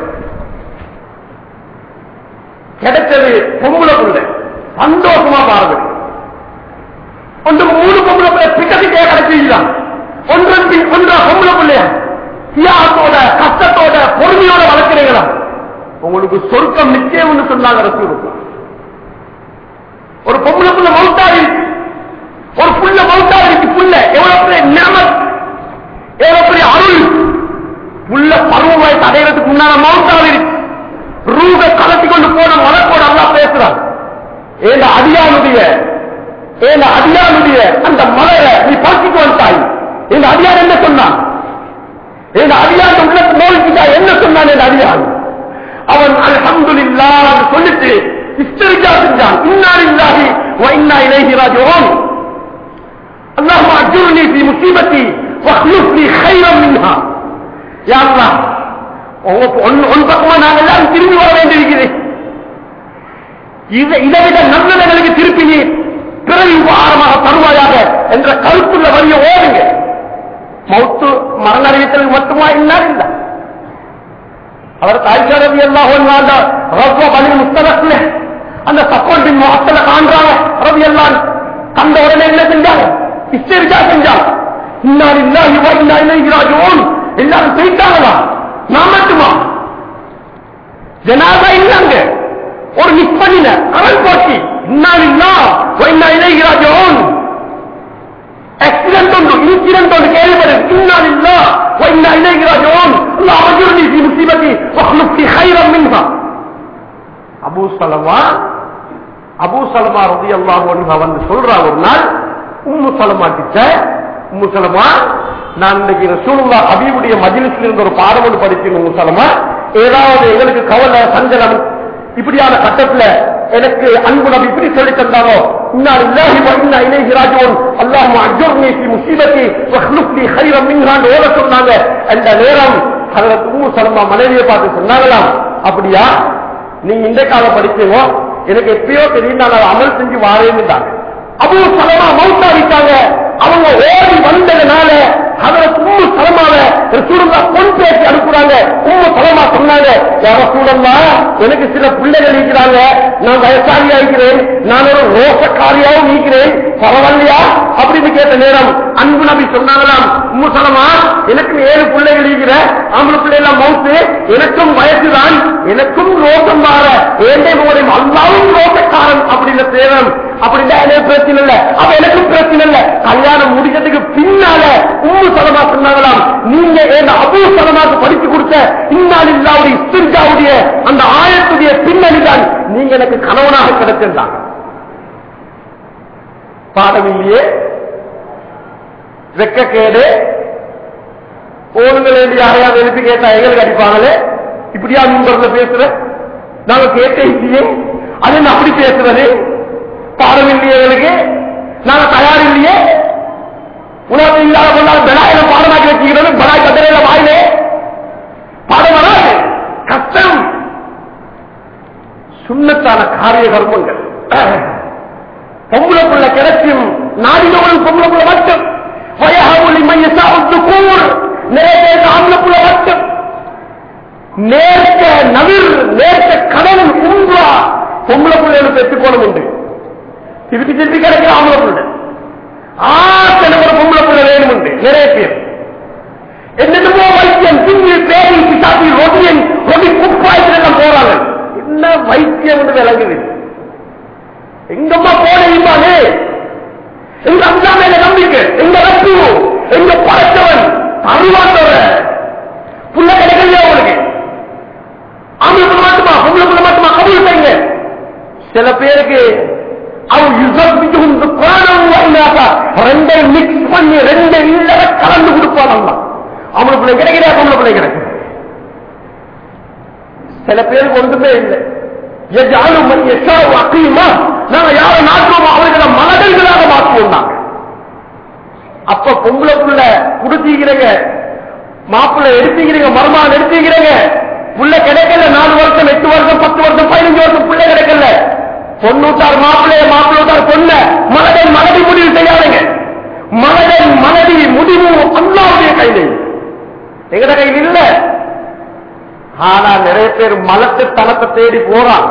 கிடைச்சது பொம்பளை புள்ள சந்தோஷமா பாருங்க ஒன்று மூணு பொம்பளை பிள்ளை பிக்கத்துக்கே கிடைச்சிருக்கிறான் ஒன்றன் பின் ஒன்றா பொம்பளை பிள்ளையா தியாகத்தோட கஷ்டத்தோட பொறுமையோட வளர்க்கிறீங்களா உங்களுக்கு சொர்க்கம் நிச்சயம்னு சொன்னாங்க ரசூலுக்கு ஒரு பொம்பளை புள்ள மவுத்தாரி ஒரு புள்ள மவுத்தாரி புள்ள எவ்வளவு பெரிய நியமத் எவ்வளவு பெரிய அருள் புள்ள பருவ வயசு அடைகிறதுக்கு முன்னால மவுத்தாரி ரூக கலத்தி கொண்டு போன மலக்கோடு அல்லா பேசுறான் ஏந்த அடியானுடைய ஏந்த அடியானுடைய அந்த மலையை நீ பார்த்துட்டு வந்தாய் இந்த அடியான் என்ன சொன்னான் இந்த அடியான் உள்ளத்து நோய்க்குதா என்ன சொன்னான் இந்த அடியான் அவன் அல்ஹம்துலில்லா சொல்லிட்டு இஸ்தரிக்கா செஞ்சான் இன்னாலில்லாஹி வ இன்னா இலைஹி ராஜிஊன் اللهم اجرني في مصيبتي واخلف لي خيرا منها يا الله உங்க- உன் உன் பக்கமா நாங்கள் எல்லாரும் திரும்பி வர வேண்டியிருக்குது இதை இதை விட நல்லவர்களுக்கு திருப்பி நீ பிறகு உபகாரமாக தருவாயாக என்ற கருத்துள்ள வழிய ஓடுங்க மௌத்து மரண அறிவித்தல் மட்டுமா இன்னார் இல்ல அவர் தாய்ஷா ரவி எல்லாம் ரவ்வா பலி முஸ்தலத்துல அந்த சப்போர்ட்டின் மாத்தல காண்றாங்க ரவி எல்லாம் கண்ட உடனே என்ன செஞ்சாங்க இஸ்டரிஜா செஞ்சாங்க இன்னார் இல்லா இவா இன்னா இணைகிறாஜோன் எல்லாரும் போயிட்டாங்களா நான் மட்டுமா ஜனாதா இல்லங்க ஒரு மிஸ் பண்ணின கரல் போச்சு இன்னால் இல்லா இன்னா இணைகிறாஜோன் ஆக்சிடென்ட் உண்டு இன்சிடென்ட் உண்டு கேள்விப்படுது இன்னால் இல்லா இன்னா இணைகிறாஜோன் அல்லாஹ் அஜுர்னி ஃபி முஸீபத்தி வஹ்லுக் ஃபி கைரம் மின்ஹா அபூ சலமா அபூ சலமா ரதி அல்லாஹ் வந்து சொல்றா ஒரு நாள் உம்மு சலமா கிட்ட உம்மு சலமா நான் இன்னைக்கு ரசூலுல்லா ஹபீபுடைய மஜிலிஸ்ல இருந்து ஒரு பாடம் ஒன்று படிக்கணும் உம்மு சலமா ஏதாவது எங்களுக்கு கவலை சஞ்சலம் இப்படியான கட்டத்துல எனக்கு அன்பு நபி இப்படி சொல்லி தந்தாரோ இன்னால் இல்லாஹி வ இன்னா இலைஹி ராஜிஊன் அல்லாஹும்ம அஜ்ஜுர்னி ஃபி முஸீபத்தி வஹ்லுக் லி கைரம் மின்ஹான்னு ஓத சொன்னாங்க அந்த நேரம் ஹஜரத் உம்மு சலமா மனைவியை பார்த்து சொன்னாங்களாம் அப்படியா நீங்க இந்த காலம் படிச்சீங்க எனக்கு எப்பயோ தெரியும் நான் அதை அமல் செஞ்சு வாரேன்னு அபூ சலமா மௌத்தாவிட்டாங்க அவங்க ஓடி வந்ததுனால அவரை உம்மு சலமாவ ரசூலுல்லா பொன் பேசி அனுப்புறாங்க உம்மு சலமா சொன்னாங்க யார சூழல்லா எனக்கு சில பிள்ளைகள் இருக்கிறாங்க நான் வயசாளியா இருக்கிறேன் நான் ஒரு ரோசக்காரியாவும் இருக்கிறேன் பரவாயில்லையா அப்படின்னு கேட்ட நேரம் அன்பு நபி சொன்னாங்களாம் உம்மு சலமா எனக்கு ஏழு பிள்ளைகள் இருக்கிற ஆம்பளை பிள்ளை எல்லாம் மவுத்து எனக்கும் வயசுதான் எனக்கும் ரோசம் மாற ஏண்டே போதையும் அல்லாவும் ரோசக்காரன் அப்படின்னு தேவன் அப்படின்னா எனக்கு பிரச்சனை இல்ல அப்ப எனக்கும் பிரச்சனை இல்ல கல்யாணம் முடிக்கிறதுக்கு பின்னால உம்மு சலமா சொன்னாங்களாம் நீங்க என் அபு சலமாக்கு படிச்சு கொடுத்த இன்னால் இல்லாவுடைய இஸ்திர்ஜாவுடைய அந்த ஆயத்துடைய பின்னணி தான் நீங்க எனக்கு கணவனாக கிடைச்சிருந்தாங்க பாடம் இல்லையே வெக்கக்கேடு போனுங்கள் என்று யாரையாவது எழுப்பி கேட்டா எங்களுக்கு அடிப்பாங்களே இப்படியா முன்பர்ல பேசுற நாங்க கேட்டே இல்லையே அது என்ன அப்படி பேசுறது பாடம் இல்லையே எங்களுக்கு நாங்க தயார் இல்லையே உணவு இல்லாத கொண்டால் பெலாயில பாடமாக்கி வச்சுக்கிறது பெலாய் கத்திரையில வாயிலே பாடம் வராது கஷ்டம் சுண்ணத்தான காரிய கர்மங்கள் பொம்பளை புள்ள கிடைக்கும் நாடினவன் பொம்பளை புள்ள மட்டும் வயகமொழி மையசாவுக்கு கூர் நிறைய ஆம்பளை புள்ள மட்டும் நேர்த்த நவிர் நேர்த்த கடவுள் உண்பா பொம்பளை பிள்ளைகளை பெற்றுக்கோணும் உண்டு திருப்பி திருப்பி கிடைக்கிற ஆம்பளை பிள்ளை ஆசன ஒரு பொம்பளை பிள்ளை வேணும் உண்டு நிறைய பேர் என்னென்னமோ வைத்தியம் திங்கு பேரி பிசாசி ரொடியன் ரொடி குப்பாயத்தில் எல்லாம் போறாங்க என்ன வைத்தியம் என்று விளங்குது எங்கம்மா போனீங்கம்மானே எங்க அம்மா மேல நம்பிக்கை எங்க ரப்பு எங்க படைச்சவன் அருவாத்தவர புள்ள கிடைக்கலையா உங்களுக்கு ஆம்பளை மட்டுமா பொம்பளை புள்ள மட்டுமா கபூல் செய்யுங்க சில பேருக்கு அவன் யுகம் ரெண்டை மிக்ஸ் பண்ணி ரெண்டை இல்ல கலந்து கொடுப்பான் அவனுக்கு பிள்ளை கிடைக்கிறா பொம்பளை பிள்ளை கிடைக்கும் சில பேருக்கு ஒன்றுமே இல்லை எஜாலும் அக்கீமா நாங்க யாரை நாட்டுவோமோ அவர்களை மனதல்களாக மாற்றுவோம் நாங்க அப்ப பொம்பளை புள்ள குடுத்தீங்கிறீங்க மாப்பிள்ளை எடுத்தீங்கிறீங்க மருமகன் எடுத்தீங்கிறீங்க புள்ள கிடைக்கல நாலு வருஷம் எட்டு வருஷம் பத்து வருஷம் பதினஞ்சு வருஷம் புள்ள கிடைக்கல பொண்ணூட்டார் மாப்பிள்ளைய மாப்பிள்ளூட்டார் பொண்ண மனதின் மனதி முடிவு செய்யாதுங்க மனதின் மனதி முடிவு அல்லாவுடைய கையில் எங்கட கையில் இல்ல ஆனா நிறைய பேர் மலத்து தளத்தை தேடி போறாங்க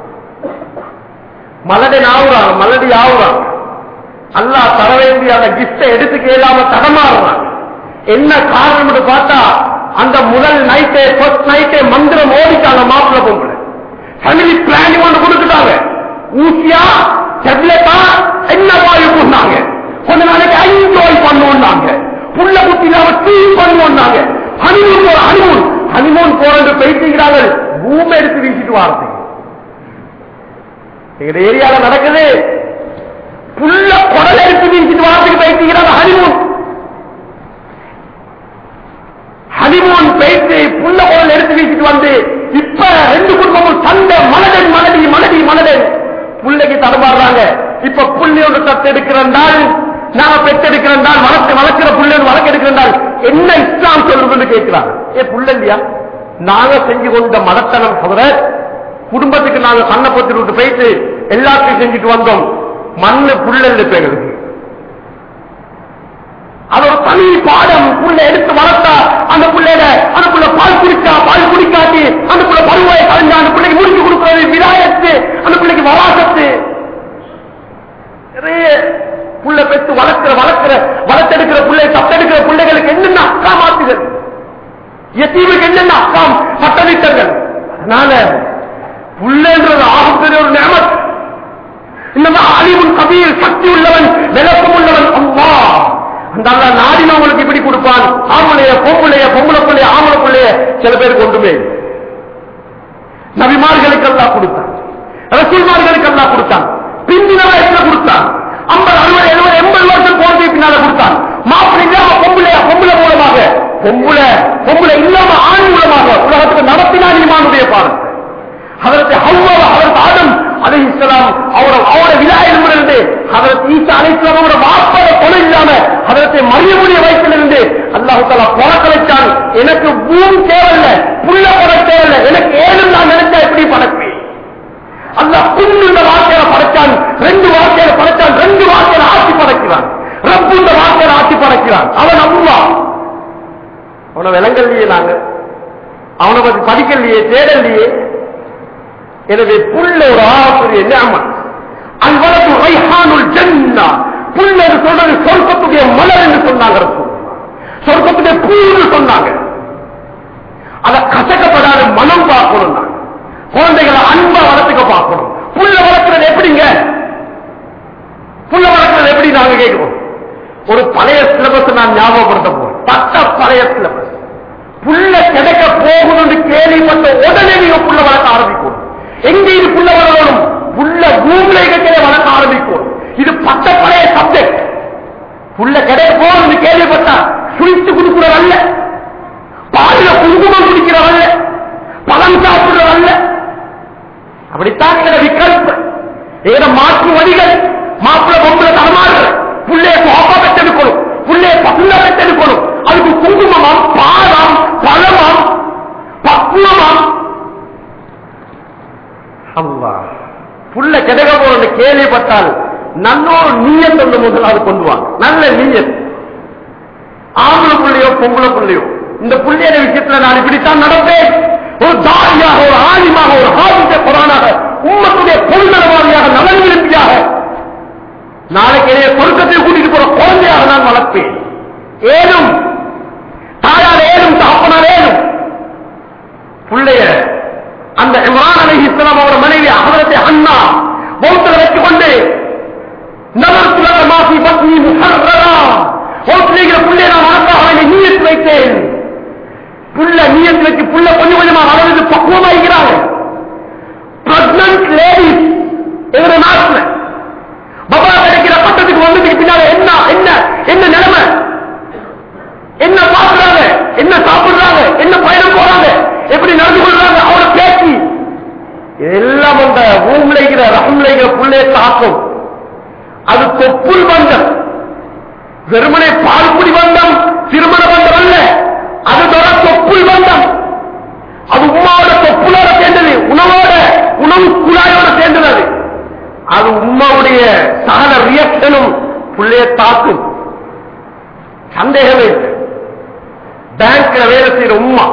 மலடி ஆகுறாங்க மலடி ஆகுறாங்க அல்லா தர வேண்டிய அந்த கிஃப்டை எடுத்து கேளாம தடமாறுறாங்க என்ன காரணம் பார்த்தா அந்த முதல் நைட்டே ஃபர்ஸ்ட் நைட்டே மந்திரம் ஓடிட்டாங்க மாப்பிள்ள பொம்பளை ஃபேமிலி பிளானிங் ஒன்று கொடுத்துட்டாங்க ஊசியா டெப்லெட்டா என்ன வாயு பண்ணாங்க கொஞ்ச நாளைக்கு என்ஜாய் பண்ணுவோம்னாங்க புள்ள குட்டி இல்லாம டீ பண்ணுவோம்னாங்க ஹனிமூன் போற ஹனிமூன் ஹனிமூன் போறது பேசிக்கிறார்கள் பூமை எடுத்து வீசிட்டு வாரது எங்க ஏரியால நடக்குது புள்ள குடல் எடுத்து வீசிட்டு வாரத்துக்கு பேசிக்கிறாங்க ஹனிமூன் ஹனிமூன் பேசி புள்ள குடல் எடுத்து வீசிட்டு வந்து இப்ப ரெண்டு குடும்பமும் சண்டை மனதன் மனதி மனதி மனதன் பிள்ளைக்கு தடமாடுறாங்க இப்ப புள்ளியோட தத்து எடுக்கிறந்தால் நாம பெற்றெடுக்கிறந்தால் வளர்க்க வளர்க்கிற புள்ளையோடு வளர்க்கெடுக்கிறந்தால் என்ன இஸ்லாம் சொல்றதுன்னு கேட்கிறாங்க ஏ புள்ள இல்லையா நாங்க செஞ்சு கொண்ட மதத்தனம் தவிர குடும்பத்துக்கு நாங்க கண்ணை பத்தி விட்டு போயிட்டு எல்லாத்தையும் செஞ்சுட்டு வந்தோம் மண்ணு புள்ளல் பேருக்கு அது ஒரு தனி பாடம் புள்ள எடுத்து வளர்த்தா அந்த புள்ளையில அந்த புள்ள பால் குடிச்சா பால் குடிக்காட்டி அந்த புள்ள பருவாய் கலைஞ்சா அந்த பிள்ளைக்கு முடிச்சு கொடுக்கிறது விதாயத்து அந்த பிள்ளைக்கு வராசத்து நிறைய புள்ள பெற்று வளர்க்கிற வளர்க்கிற வளர்த்தெடுக்கிற பிள்ளை தத்தெடுக்கிற பிள்ளைகளுக்கு என்னென்ன அக்கா மாத்துகள் எத்தீவுக்கு என்னென்ன அக்கா சட்டதிட்டங்கள் அதனால புள்ளன்றது ஆகப்பெரிய ஒரு நேமத் இந்த அழிவும் கபியில் சக்தி உள்ளவன் விளக்கம் உள்ளவன் அம்மா அந்த அல்லா நாடின உங்களுக்கு இப்படி கொடுப்பான் ஆம்பளைய பொம்பளைய பொம்பளை பிள்ளைய ஆம்பளை பிள்ளைய சில பேருக்கு ஒன்றுமே இல்லை. நபிமார்களுக்கு எல்லாம் கொடுத்தான் ரசூல்மார்களுக்கு எல்லாம் கொடுத்தான் பிந்தின வயசுல கொடுத்தான் ஐம்பது அறுபது எழுபது எண்பது வருஷம் போனதுக்கு பின்னால கொடுத்தான் மாப்பிள்ளை இல்லாம பொம்பளை பொம்பளை மூலமாக பொம்பளை பொம்பளை இல்லாம ஆண் மூலமாக உலகத்துக்கு நடத்தினான் ஈமானுடைய பாடம் அதற்கு ஹவ்வா அதற்கு ஆடம் அலை இஸ்லாம் அவரோட அவரோட விழா இருந்து அதற்கு ஈசா அலை இஸ்லாம் அவரோட வாப்பட கொலை இல்லாம அதற்கு மரியமுடைய வயசிலிருந்து அல்லாஹு தாலா புறக்கலைச்சான் எனக்கு பூம் தேவையில்ல புள்ள புற தேவையில்ல எனக்கு ஏழும் நான் நினைச்சா எப்படி படைப்பேன் அல்லாஹ் புண்ணு இந்த வார்த்தையில படைச்சான் ரெண்டு வார்த்தையில படைச்சான் ரெண்டு வார்த்தையில ஆட்சி படைக்கிறான் ரப்பு இந்த வார்த்தையில ஆட்சி படைக்கிறான் அவன் அம்மா அவனை விளங்கலையே நாங்க அவனை பத்தி படிக்கலையே தேடலையே எனவே புள்ள ஒரு ஆசிரிய நியமன் அல்வலது ரைஹானுல் ஜன்னா புள்ள என்று சொல்றது சொர்க்கத்துடைய மலர் என்று சொன்னாங்க ரசூலுல்லாஹ். சொர்க்கத்துடைய பூ என்று சொன்னாங்க அதை கசக்கப்படாத மனம் பார்க்கணும் நாங்க. குழந்தைகளை அன்பா வளர்த்துக்க பார்க்கணும் புள்ள வளர்க்கிறது எப்படிங்க புள்ள வளர்க்கிறது எப்படி நாங்க கேட்கிறோம் ஒரு பழைய சிலபஸ் நான் ஞாபகப்படுத்த போறேன் பட்ட பழைய சிலபஸ் புள்ள கிடைக்க போகணும்னு கேள்விப்பட்ட உடனே நீங்க புள்ள வளர்க்க ஆரம்பிக்கணும் எங்க இது புள்ள வளரணும் புள்ள பூமியிலே வளர்க்க ஆரம்பிக்கும் இது பட்ட பழைய சப்ஜெக்ட் புள்ள கிடைக்க போகணும்னு கேள்விப்பட்டா சுழித்து கொடுக்கிறவர் அல்ல பாலில குங்குமம் குடிக்கிறவர் அல்ல பழம் சாப்பிடுறவர் அல்ல அப்படித்தான் எங்களை விக்கல்ப எங்களை மாற்று வழிகள் மாப்பிள்ள பொம்பளை தரமாறுகள் புள்ளைய கோப்பா பெற்றெடுக்கணும் புள்ளைய பசுல பெற்றெடுக்கணும் அதுக்கு குங்குமமாம் பாலம் பழமாம் பக்குவமாம் அல்லா புள்ள கிடைக்க போற கேள்விப்பட்டால் நல்லோரு நீயத் ஒன்று முதலாவது கொண்டு வாங்க நல்ல நீயத் ஆம்பளை புள்ளையோ பொம்பளை புள்ளையோ இந்த புள்ளைய விஷயத்துல நான் இப்படித்தான் நடப்பேன் ஒரு தாரியாக ஒரு ஆலிமாக ஒரு ஹாபித்த குரானாக உம்மத்துடைய பொருள்நலவாதியாக நலன் விரும்பியாக நாளைக்கு என்னைய சொர்க்கத்தை கூட்டிட்டு போற குழந்தையாக நான் வளர்ப்பேன் ஏதும் தாயார் ஏதும் தாப்பனார் ஏதும் பிள்ளைய அந்த இம்ரான் அலஹி இஸ்லாம் அவரோட மனைவி அகலத்தை அண்ணா பௌத்தரை வச்சுக் கொண்டு நபர்த்துல மாசி பத்னி முஹர்ரரா பௌத்திரிகிற புள்ளைய நான் வளர்த்தாக வேண்டிய நீயத்து வைத்தேன் புள்ள நீயத்து வச்சு புள்ள கொஞ்சம் கொஞ்சமா வளர்ந்து பக்குவமாகிறாங்க பிரெக்னன்ட் லேடிஸ் எங்க நாட்டுல பபா கிடைக்கிற பட்டத்துக்கு வந்ததுக்கு பின்னால என்ன என்ன என்ன நிலைமை என்ன பாக்குறாங்க என்ன சாப்பிடுறாங்க என்ன பயணம் போறாங்க எப்படி நடந்து கொள்றாங்க அவரோட பேச்சு எல்லாம் அந்த ஊம்லைகிற ரகம்லைகிற புள்ளைய தாக்கும் அது தொப்புள் பந்தம் வெறுமனே பால்குடி பந்தம் திருமண பந்தம் அல்ல அது தொட தொப்புள் பந்தம் அது உமாவோட தொப்புளோட சேர்ந்தது உணவோட உணவு குழாயோட சேர்ந்தது அது அது உமாவுடைய சகல ரியாக்ஷனும் புள்ளைய தாக்கும் சந்தேகமே இல்லை பேங்க்ல வேலை செய்யற உம்மா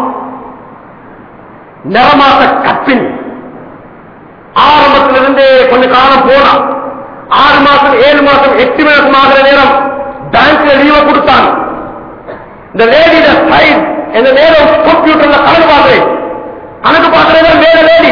நிறமாச கப்பின் ஆரம்பத்திலிருந்தே கொஞ்ச காலம் போனா ஆறு மாசம் ஏழு மாசம் எட்டு மாசம் ஆகிற நேரம் பேங்க்ல லீவ கொடுத்தான் இந்த லேடியோட சைட் இந்த நேரம் கம்ப்யூட்டர்ல கணக்கு பார்க்கிறேன் கணக்கு பார்க்கறது வேற லேடி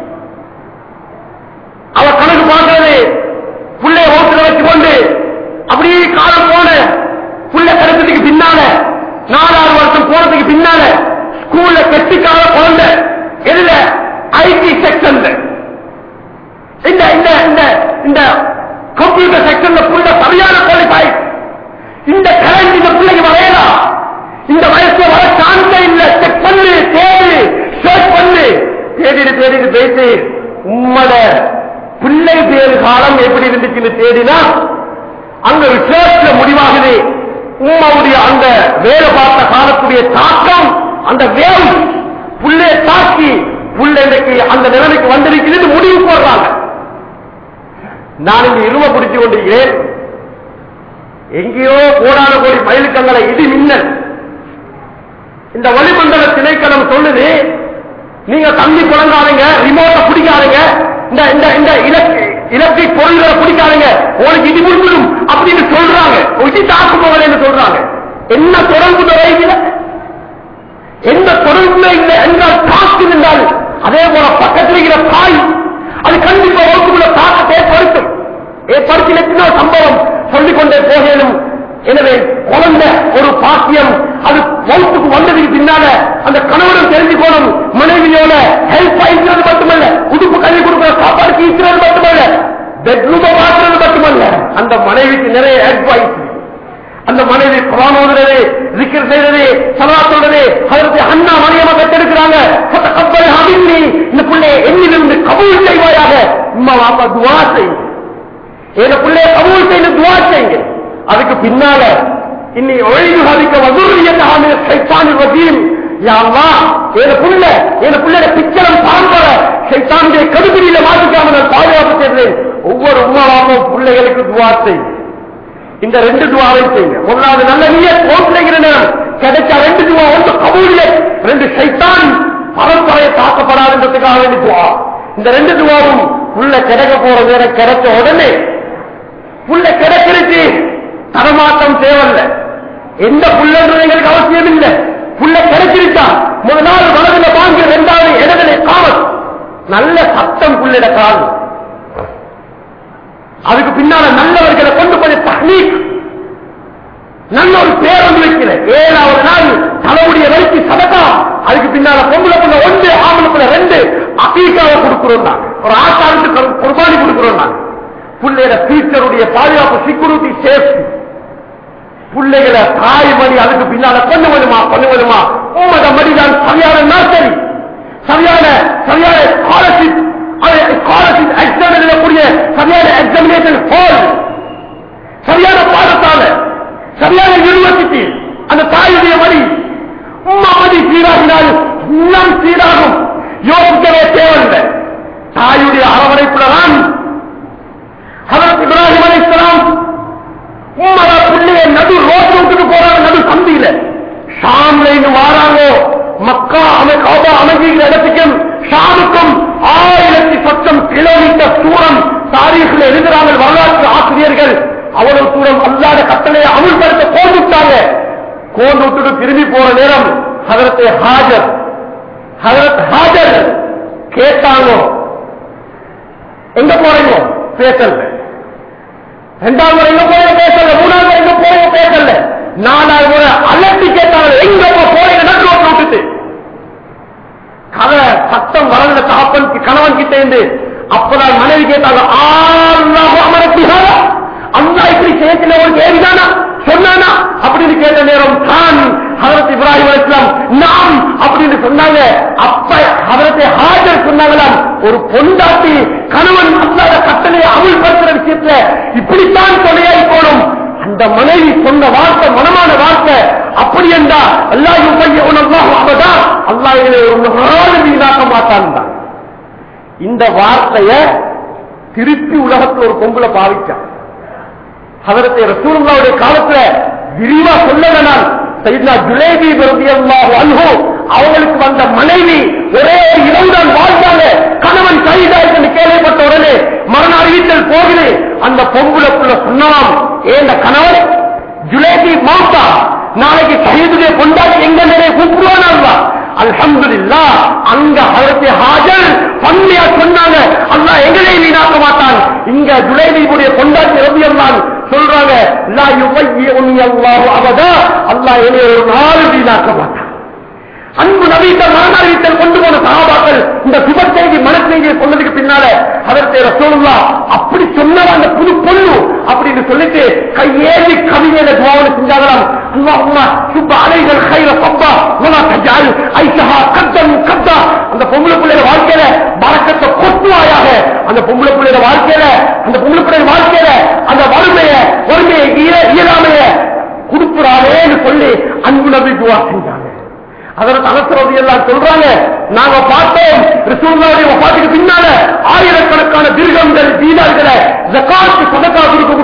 அவ கணக்கு பார்க்கறது புள்ளைய ஓட்டுல வச்சுக்கொண்டு அப்படியே காலம் போன புள்ள கிடைச்சதுக்கு பின்னால நாலாறு வருஷம் போனதுக்கு பின்னால ஸ்கூல்ல கெட்டிக்கால குழந்தை எதுல ஐடி செக்ஷன்ல இந்த இந்த இந்த இந்த கம்ப்யூட்டர் செக்ஷன்ல புள்ள சரியான குவாலிஃபை இந்த கரண்ட் இந்த பிள்ளைக்கு வரையலாம் இந்த வயசுல வர சான்ஸே இல்ல செக் பண்ணு தேடு சர்ச் பண்ணு தேடிட்டு தேடிட்டு பேசி உம்மட பிள்ளை பேரு காலம் எப்படி இருந்துச்சுன்னு தேடினா அங்க ரிசர்ச்ல முடிவாகுது உம்மாவுடைய அந்த வேலை பார்த்த காலத்துடைய தாக்கம் அந்த வேவ் புள்ளைய தாக்கி புள்ள இன்றைக்கு அந்த நிலைமைக்கு வந்திருக்கிறது முடிவு போடுறாங்க நான் இங்க இரும பிடிச்சு கொண்டிருக்கிறேன் எங்கேயோ கோடான கோடி மயிலுக்கங்களை இடி மின்னல் இந்த வளிமண்டல திணைக்களம் சொல்லுது நீங்க தண்ணி குழங்காதீங்க ரிமோட்டை பிடிக்காதீங்க இந்த இந்த இந்த எலக்ட்ரிக் பொருள்களை பிடிக்காதீங்க உங்களுக்கு இடி முடிஞ்சிடும் அப்படின்னு சொல்றாங்க இடி தாக்கு போகலன்னு சொல்றாங்க என்ன தொடர்பு வரையில எந்த தொடர்புமே இல்லை என்றால் தாக்கு என்றால் அதே போல பக்கத்தில் இருக்கிற தாய் அது கண்டிப்பா வகுப்புக்குள்ள தாக்கத்தை ஏற்படுத்தும் ஏற்படுத்தின சம்பவம் சொல்லிக் கொண்டே போகலும் எனவே குழந்தை ஒரு பாக்கியம் அது வகுப்புக்கு வந்ததுக்கு பின்னால அந்த கணவனும் தெரிஞ்சுக்கணும் மனைவியோட ஹெல்ப் ஆயிக்கிறது மட்டுமல்ல உடுப்பு கல்வி கொடுக்கிற சாப்பாடு கீழ்க்கிறது மட்டுமல்ல பெட்ரூம பார்க்கிறது மட்டுமல்ல அந்த மனைவிக்கு நிறைய அட்வைஸ் அந்த மனைவி குரான் ஓதுறது zikr செய்யறது சலா சொல்றது அதற்கு அண்ணா மணியமா கத்தெடுக்கிறாங்க கப்பல் அபின்னி இந்த பிள்ளையை எண்ணிலிருந்து கபூல் செய்வாயாக அம்மா வாப்பா துவா செய்யுங்க எங்க பிள்ளைய கபூல் செய்து துவா செய்யுங்க அதுக்கு பின்னால இன்னி ஒழிவு சாதிக்க வசூரியத்தான சைத்தானி வசீம் யாருமா என் புள்ள என் பிள்ளைய பிச்சரம் சாம்பர சைத்தானுடைய கடுபிடியில மாற்றிக்காம நான் பாதுகாப்பு செய்கிறேன் ஒவ்வொரு உமாவும் பிள்ளைகளுக்கு துவா செய்யுங்க இந்த ரெண்டு துவாவை செய்யுங்க முதலாவது நல்ல நீய தோற்றுகிற நேரம் கிடைச்ச ரெண்டு துவா ஒன்று கபூலிய ரெண்டு சைத்தான் பரம்பரையை தாக்கப்படாதுன்றதுக்காக வேண்டி துவா இந்த ரெண்டு துவாவும் உள்ள கிடைக்க போற நேரம் கிடைச்ச உடனே புள்ள கிடைச்சிருச்சு தரமாற்றம் தேவையில்லை எந்த புள்ளன்றது எங்களுக்கு அவசியம் இல்லை புள்ள கிடைச்சிருச்சா முதல் நாள் வலதுல வாங்கி இரண்டாவது இடத்துல காவல் நல்ல சத்தம் புள்ளிட கால் அதுக்கு பின்னால நல்லவர்களை கொண்டு போய் தஹ்லீக் நல்ல ஒரு பேர் வந்து வைக்கிற ஏழாவது நாள் தலைமுடிய வரைக்கும் சதக்கா அதுக்கு பின்னால பொம்பளை புள்ள ஒன்று ஆம்பளை புள்ள ரெண்டு அக்கீக்காவை கொடுக்கிறோம் நாங்க ஒரு ஆசாருக்கு குர்பானி கொடுக்கிறோம் நாங்க பிள்ளைகள டீச்சருடைய பாதுகாப்பு செக்யூரிட்டி சேஃப்டி பிள்ளைகளை தாய் மணி அதுக்கு பின்னால கொஞ்சம் கொஞ்சமா கொஞ்சம் கொஞ்சமா உம்மத மடிதான் சரியான நர்சரி சரியான சரியான ஸ்காலர்ஷிப் ஸ்காலர்ஷிப் எக்ஸாம் எழுதக்கூடிய சரியான எக்ஸாமினேஷன் ஹால் சரியான பாடசாலை சரியான யூனிவர்சிட்டி அந்த தாயுடைய மணி உம்மா மணி சீராகினால் இன்னும் சீராகும் யோசிக்கவே தேவையில்லை தாயுடைய அரவணைப்புலதான் ஹதரத் இப்ராஹிம் அலைஹிஸ்ஸலாம் உம்மத புள்ளைய நடு ரோட்டு விட்டுட்டு போறாங்க நடு சந்தியில ஷாம்ல இங்க வாராங்க மக்கா அமை காபா அமைதிக்கிற இடத்துக்கும் ஷாமுக்கும் ஆயிரத்தி சொச்சம் கிலோமீட்டர் தூரம் தாரீഖിல் எழுதுறாங்க வரலாற்று ஆசிரியர்கள் அவ்வளவு தூரம் அல்லாத கட்டளையை அமுல்படுத்த கோந்துட்டாங்க கோந்து விட்டுட்டு திரும்பி போற நேரம் ஹதரத்தை ஹாஜர் ஹதரத் ஹாஜர் கேட்டாங்க எங்க போறீங்க பேசல ரெண்டாவது முறை எங்க போய் பேசல மூணாவது முறை எங்க போய் பேசல நாலாவது முறை அலட்டி கேட்டாங்க எங்க போறீங்க நடு ரோட்ல விட்டுட்டு கதை சத்தம் வளர்ந்த தகப்பன் கணவன் கிட்ட இருந்து அப்பதான் மனைவி கேட்டாங்க ஆல்லாஹு அமரத்திஹாரா அல்லா இப்படி சேர்த்துல ஒரு கேள்விதானா சொன்னானா அப்படின்னு கேட்ட நேரம் தான் ஹதரத் இப்ராஹிம் அலிஸ்லாம் நாம் அப்படின்னு சொன்னாங்க அப்ப ஹதரத்தை ஹாஜர் சொன்னாங்களாம் ஒரு பொண்டாட்டி கணவன் அல்லாத கட்டளையை அமல்படுத்துற விஷயத்துல இப்படித்தான் துணையாய் போடும் அந்த மனைவி சொன்ன வார்த்தை மனமான வார்த்தை அப்படி என்றா அல்லா உனக்கு அவதா அல்லா இதை ஒரு நாள் வீணாக்க மாட்டான் தான் இந்த வார்த்தைய திருப்பி உலகத்தில் ஒரு பொம்பளை பாவிச்சான் அவரத்தை ரசூலுல்லாவுடைய காலத்துல விரிவா சொல்ல வேணாம் சைத்னா ஜுலேபி ரலியல்லாஹு அன்ஹு அவங்களுக்கு வந்த மனைவி ஒரே ஒரு இரவுதான் வாழ்ந்தாங்க கணவன் கைதாயிட்டு கேள்விப்பட்ட உடனே மரண அறிவித்தல் போகுது அந்த பொம்புலக்குள்ள சொன்னாம் ஏந்த கணவன் ஜுலேபி மாத்தா நாளைக்கு சஹீதுடைய கொண்டாடி எங்க நிறைய கூப்பிடுவானா அல்ஹம்துலில்லா அங்க அவருக்கு ஹாஜர் பன்மையா சொன்னாங்க அல்லா எங்களே வீணாக்க மாட்டான் இங்க ஜுலேபியுடைய கொண்டாட்டி ரவி அல்லான் சொல்றாங்க லா யுவையி உன்னி அல்லாஹு அபதா அல்லாஹ் என்னை ஒரு நாள் வீணாக்க மாட்டான் அன்பு நவீன மரணாரியத்தில் கொண்டு போன சகாபாக்கள் இந்த சுப செய்தி மன செய்தியை சொன்னதுக்கு பின்னால அதற்கு ரசோல்லா அப்படி சொன்னவன் அந்த புது பொண்ணு அப்படின்னு சொல்லிட்டு கையேறி கவிதையில துவாவனை செஞ்சாங்களாம் அல்லாஹும்மா சுப்ப அலைகள் கைர சப்பா உலா கஜால் ஐசஹா கத்தம் கத்தா அந்த பொம்பளை பிள்ளைய வாழ்க்கையில பறக்கத்தை கொட்டுவாயாக அந்த பொம்பளை பிள்ளைய வாழ்க்கையில அந்த பொம்பளை பிள்ளைய வாழ்க்கையில அந்த வறுமைய வறுமையை இய- இயலாமைய கொடுக்குறாளேன்னு சொல்லி அன்பு நபி துவா செஞ்சாங்க அதற்கு அனசரதி எல்லாம் சொல்றாங்க நாங்க பார்த்தோம் ரிசூல்லாவுடைய வபாத்துக்கு பின்னால ஆயிரக்கணக்கான திருகங்கள் தீனார்களை ஜக்காத்து சதக்கா கொடுக்கக்கூடிய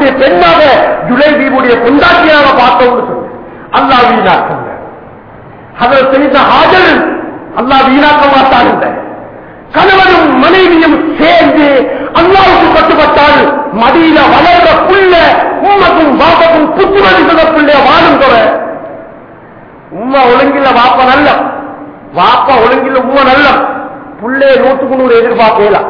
அவனுடைய பெண்ணாக ஜுலைபீபுடைய கொண்டாட்டியாக பார்த்தோம்னு சொன்ன அல்லா வீணாக்க அதில் செய்த ஹாஜர் அல்லா வீணாக்க மாட்டான் கணவனும் மனைவியும் சேர்ந்து அல்லாவுக்கு கட்டுப்பட்டால் மடியில வளர்ற புள்ள உம்மக்கும் பாப்பக்கும் புத்துமதி சொல்ல புள்ள வாழும் தொலை உம்மா ஒழுங்கில்ல வாப்ப நல்ல வாப்பா ஒழுங்கில்ல உம்மா நல்ல புள்ளைய நூற்றுக்கு நூறு எதிர்பார்க்கலாம்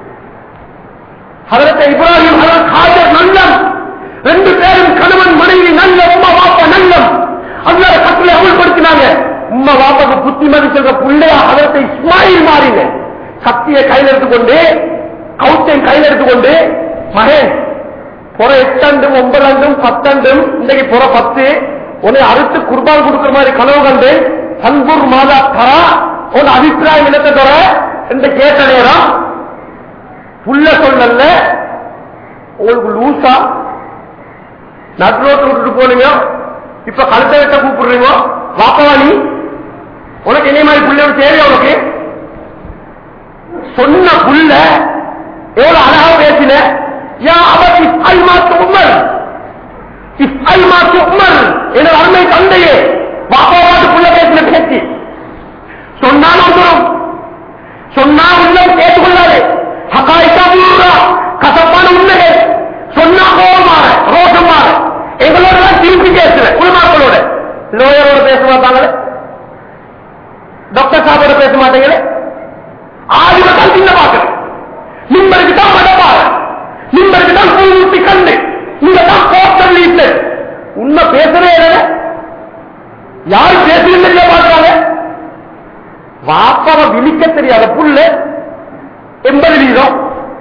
அதற்கு இப்ராஹிம் அதற்கு ஹாஜர் நல்லம் ரெண்டு பேரும் கணவன் மனைவி நல்ல உம்மா வாப்பா நல்லம் அல்லாத கட்டளை அமல்படுத்தினாங்க உம்மா வாப்பாக்கு புத்திமதி சொல்ற புள்ளையா அதற்கு இஸ்மாயில் மாறிங்க கத்தியை கையில் எடுத்துக்கொண்டு கவுத்தையும் கையில் எடுத்துக்கொண்டு மகன் புற எட்டண்டும் ஒன்பதண்டும் பத்தண்டும் இன்றைக்கு புற பத்து உன்னை அறுத்து குர்பான் கொடுக்கிற மாதிரி கனவு கண்டு சன்பூர் மாதா தரா உன் அபிப்பிராயம் என்னத்தை தர என்று கேட்ட நேரம் புள்ள சொல்லல உங்களுக்கு லூசா நடுரோட்டு விட்டுட்டு போனீங்க இப்ப கழுத்தை வெட்ட கூப்பிடுறீங்க வாப்பவாணி உனக்கு என்ன மாதிரி புள்ளையோட தேவை உனக்கு சொன்ன புள்ள எவ்வளவு அழகா பேசின யா அவர் இஸ்ஐ மாத்து உமர் இஸ்ஐ மாத்து உமர் என அருமை தந்தையே பாப்பாவாது புள்ள பேசின பேச்சு சொன்னால் வந்துடும் சொன்னா உள்ளம் கேட்டுக்கொள்ளாது ஹகாய்க்கா பூரா கசப்பான உண்மைகள் சொன்னா கோபமாக ரோஷமாக எங்களோட தான் திருப்பி பேசுறேன் குழுமாக்களோட லோயரோட பேச மாட்டாங்களே டாக்டர் சாபோட பேச மாட்டீங்களே ஆதிம கல்விங்க பார்க்கிறேன் நிம்மருக்கு தான் மடப்பாரு நிம்மருக்கு தான் பூமூர்த்தி கண்ணு நீங்க தான் போஸ்டர் லீட்டு உண்மை பேசுறே இல்லை யாரு பேசுறீங்க பாக்குறாங்க வாப்பாவை விழிக்க தெரியாத புள்ள எண்பது வீதம்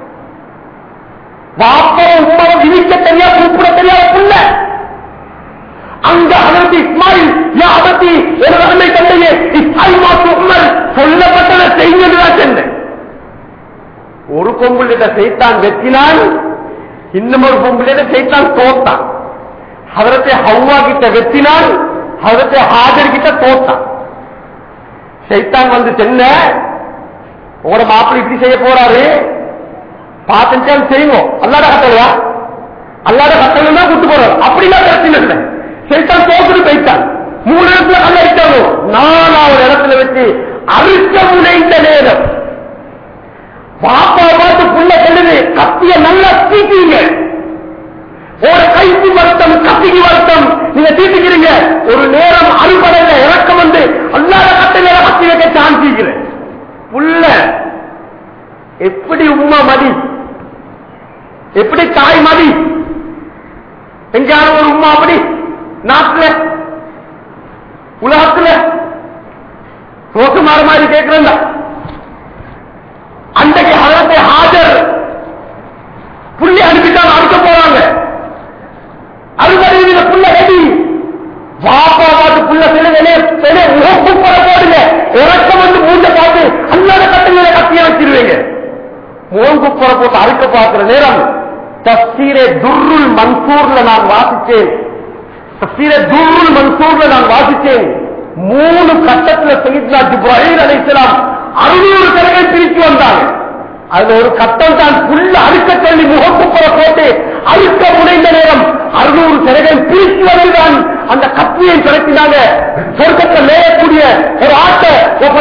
வாப்பாவை உமாவை விழிக்க தெரியாத கூப்பிட தெரியாத புள்ள அங்க அதற்கு இஸ்மாயில் யா அதற்கு எனது அருமை தந்தையே இஸ்மாயில் மாற்று உமர் சொல்லப்பட்டதை செய்யுங்கதான் சென்றேன் ஒரு பொம்புளிட செய்தான் வெற்றினான் இன்னும் ஒரு பொம்புளிட செய்தான் தோத்தான் அதரத்தை ஹவ்வா கிட்ட வெற்றினான் அதரத்தை ஹாஜர் கிட்ட தோத்தான் சைத்தான் வந்து சென்ன உங்களோட மாப்பிள்ளை இப்படி செய்ய போறாரு பார்த்துட்டாலும் செய்வோம் அல்லாட கட்டளையா அல்லாத கட்டளை தான் கூட்டு போறாரு அப்படிலாம் பிரச்சனை இல்லை சைத்தான் தோத்துட்டு போயிட்டான் மூணு இடத்துல கல்ல அடிச்சாங்க நாலாவது இடத்துல வச்சு அறுக்க முனைந்த நேரம் பாப்பா பார்த்து புள்ள சொல்லுது கத்திய நல்லா தீட்டீங்க ஒரு கைக்கு வருத்தம் கத்திக்கு வருத்தம் நீங்க தீட்டுக்கிறீங்க ஒரு நேரம் அறுபடையில இறக்கம் வந்து அல்லாத கட்டையில கத்தி வைக்க சாந்திக்கிறேன் புள்ள எப்படி உம்மா மதி எப்படி தாய் மதி எங்கேயாவது ஒரு உம்மா அப்படி நாட்டுல உலகத்துல ரோசமாற மாதிரி கேட்கிறேன் அன்றைக்கு அதத்தை ஹாஜர் புள்ளி அனுப்பிட்டாங்க அறுக்க போறாங்க அறுபது புள்ள ரெடி பாப்பா பார்த்து புள்ள செல்லுங்களே பெரிய முகப்பு போட போடுங்க இறக்கம் வந்து மூஞ்ச பார்த்து அல்லாத கட்டுங்களை கத்திய வச்சிருவீங்க முகங்கு போற போட்டு அறுக்க பார்க்கிற நேரம் தஸ்தீரே துர்ருல் மன்சூர்ல நான் வாசிச்சேன் தஸ்தீரே துர்ருல் மன்சூர்ல நான் வாசிச்சேன் மூணு கட்டத்துல செய்தா ஜிப்ராஹிம் அலைஹிஸ்ஸலாம் அறுநூறு கரங்கள் பிரித்து வந்தாங்க அதுல ஒரு கட்டம் தான் புல்ல அறுக்க சொல்லி முகப்புப்புற போட்டு அறுக்க முனைந்த நேரம் அறுநூறு சிறைகள் பிரித்து வருகிறான் அந்த கத்தியை திறத்தினாங்க சொர்க்கத்தை மேயக்கூடிய ஒரு ஆட்டை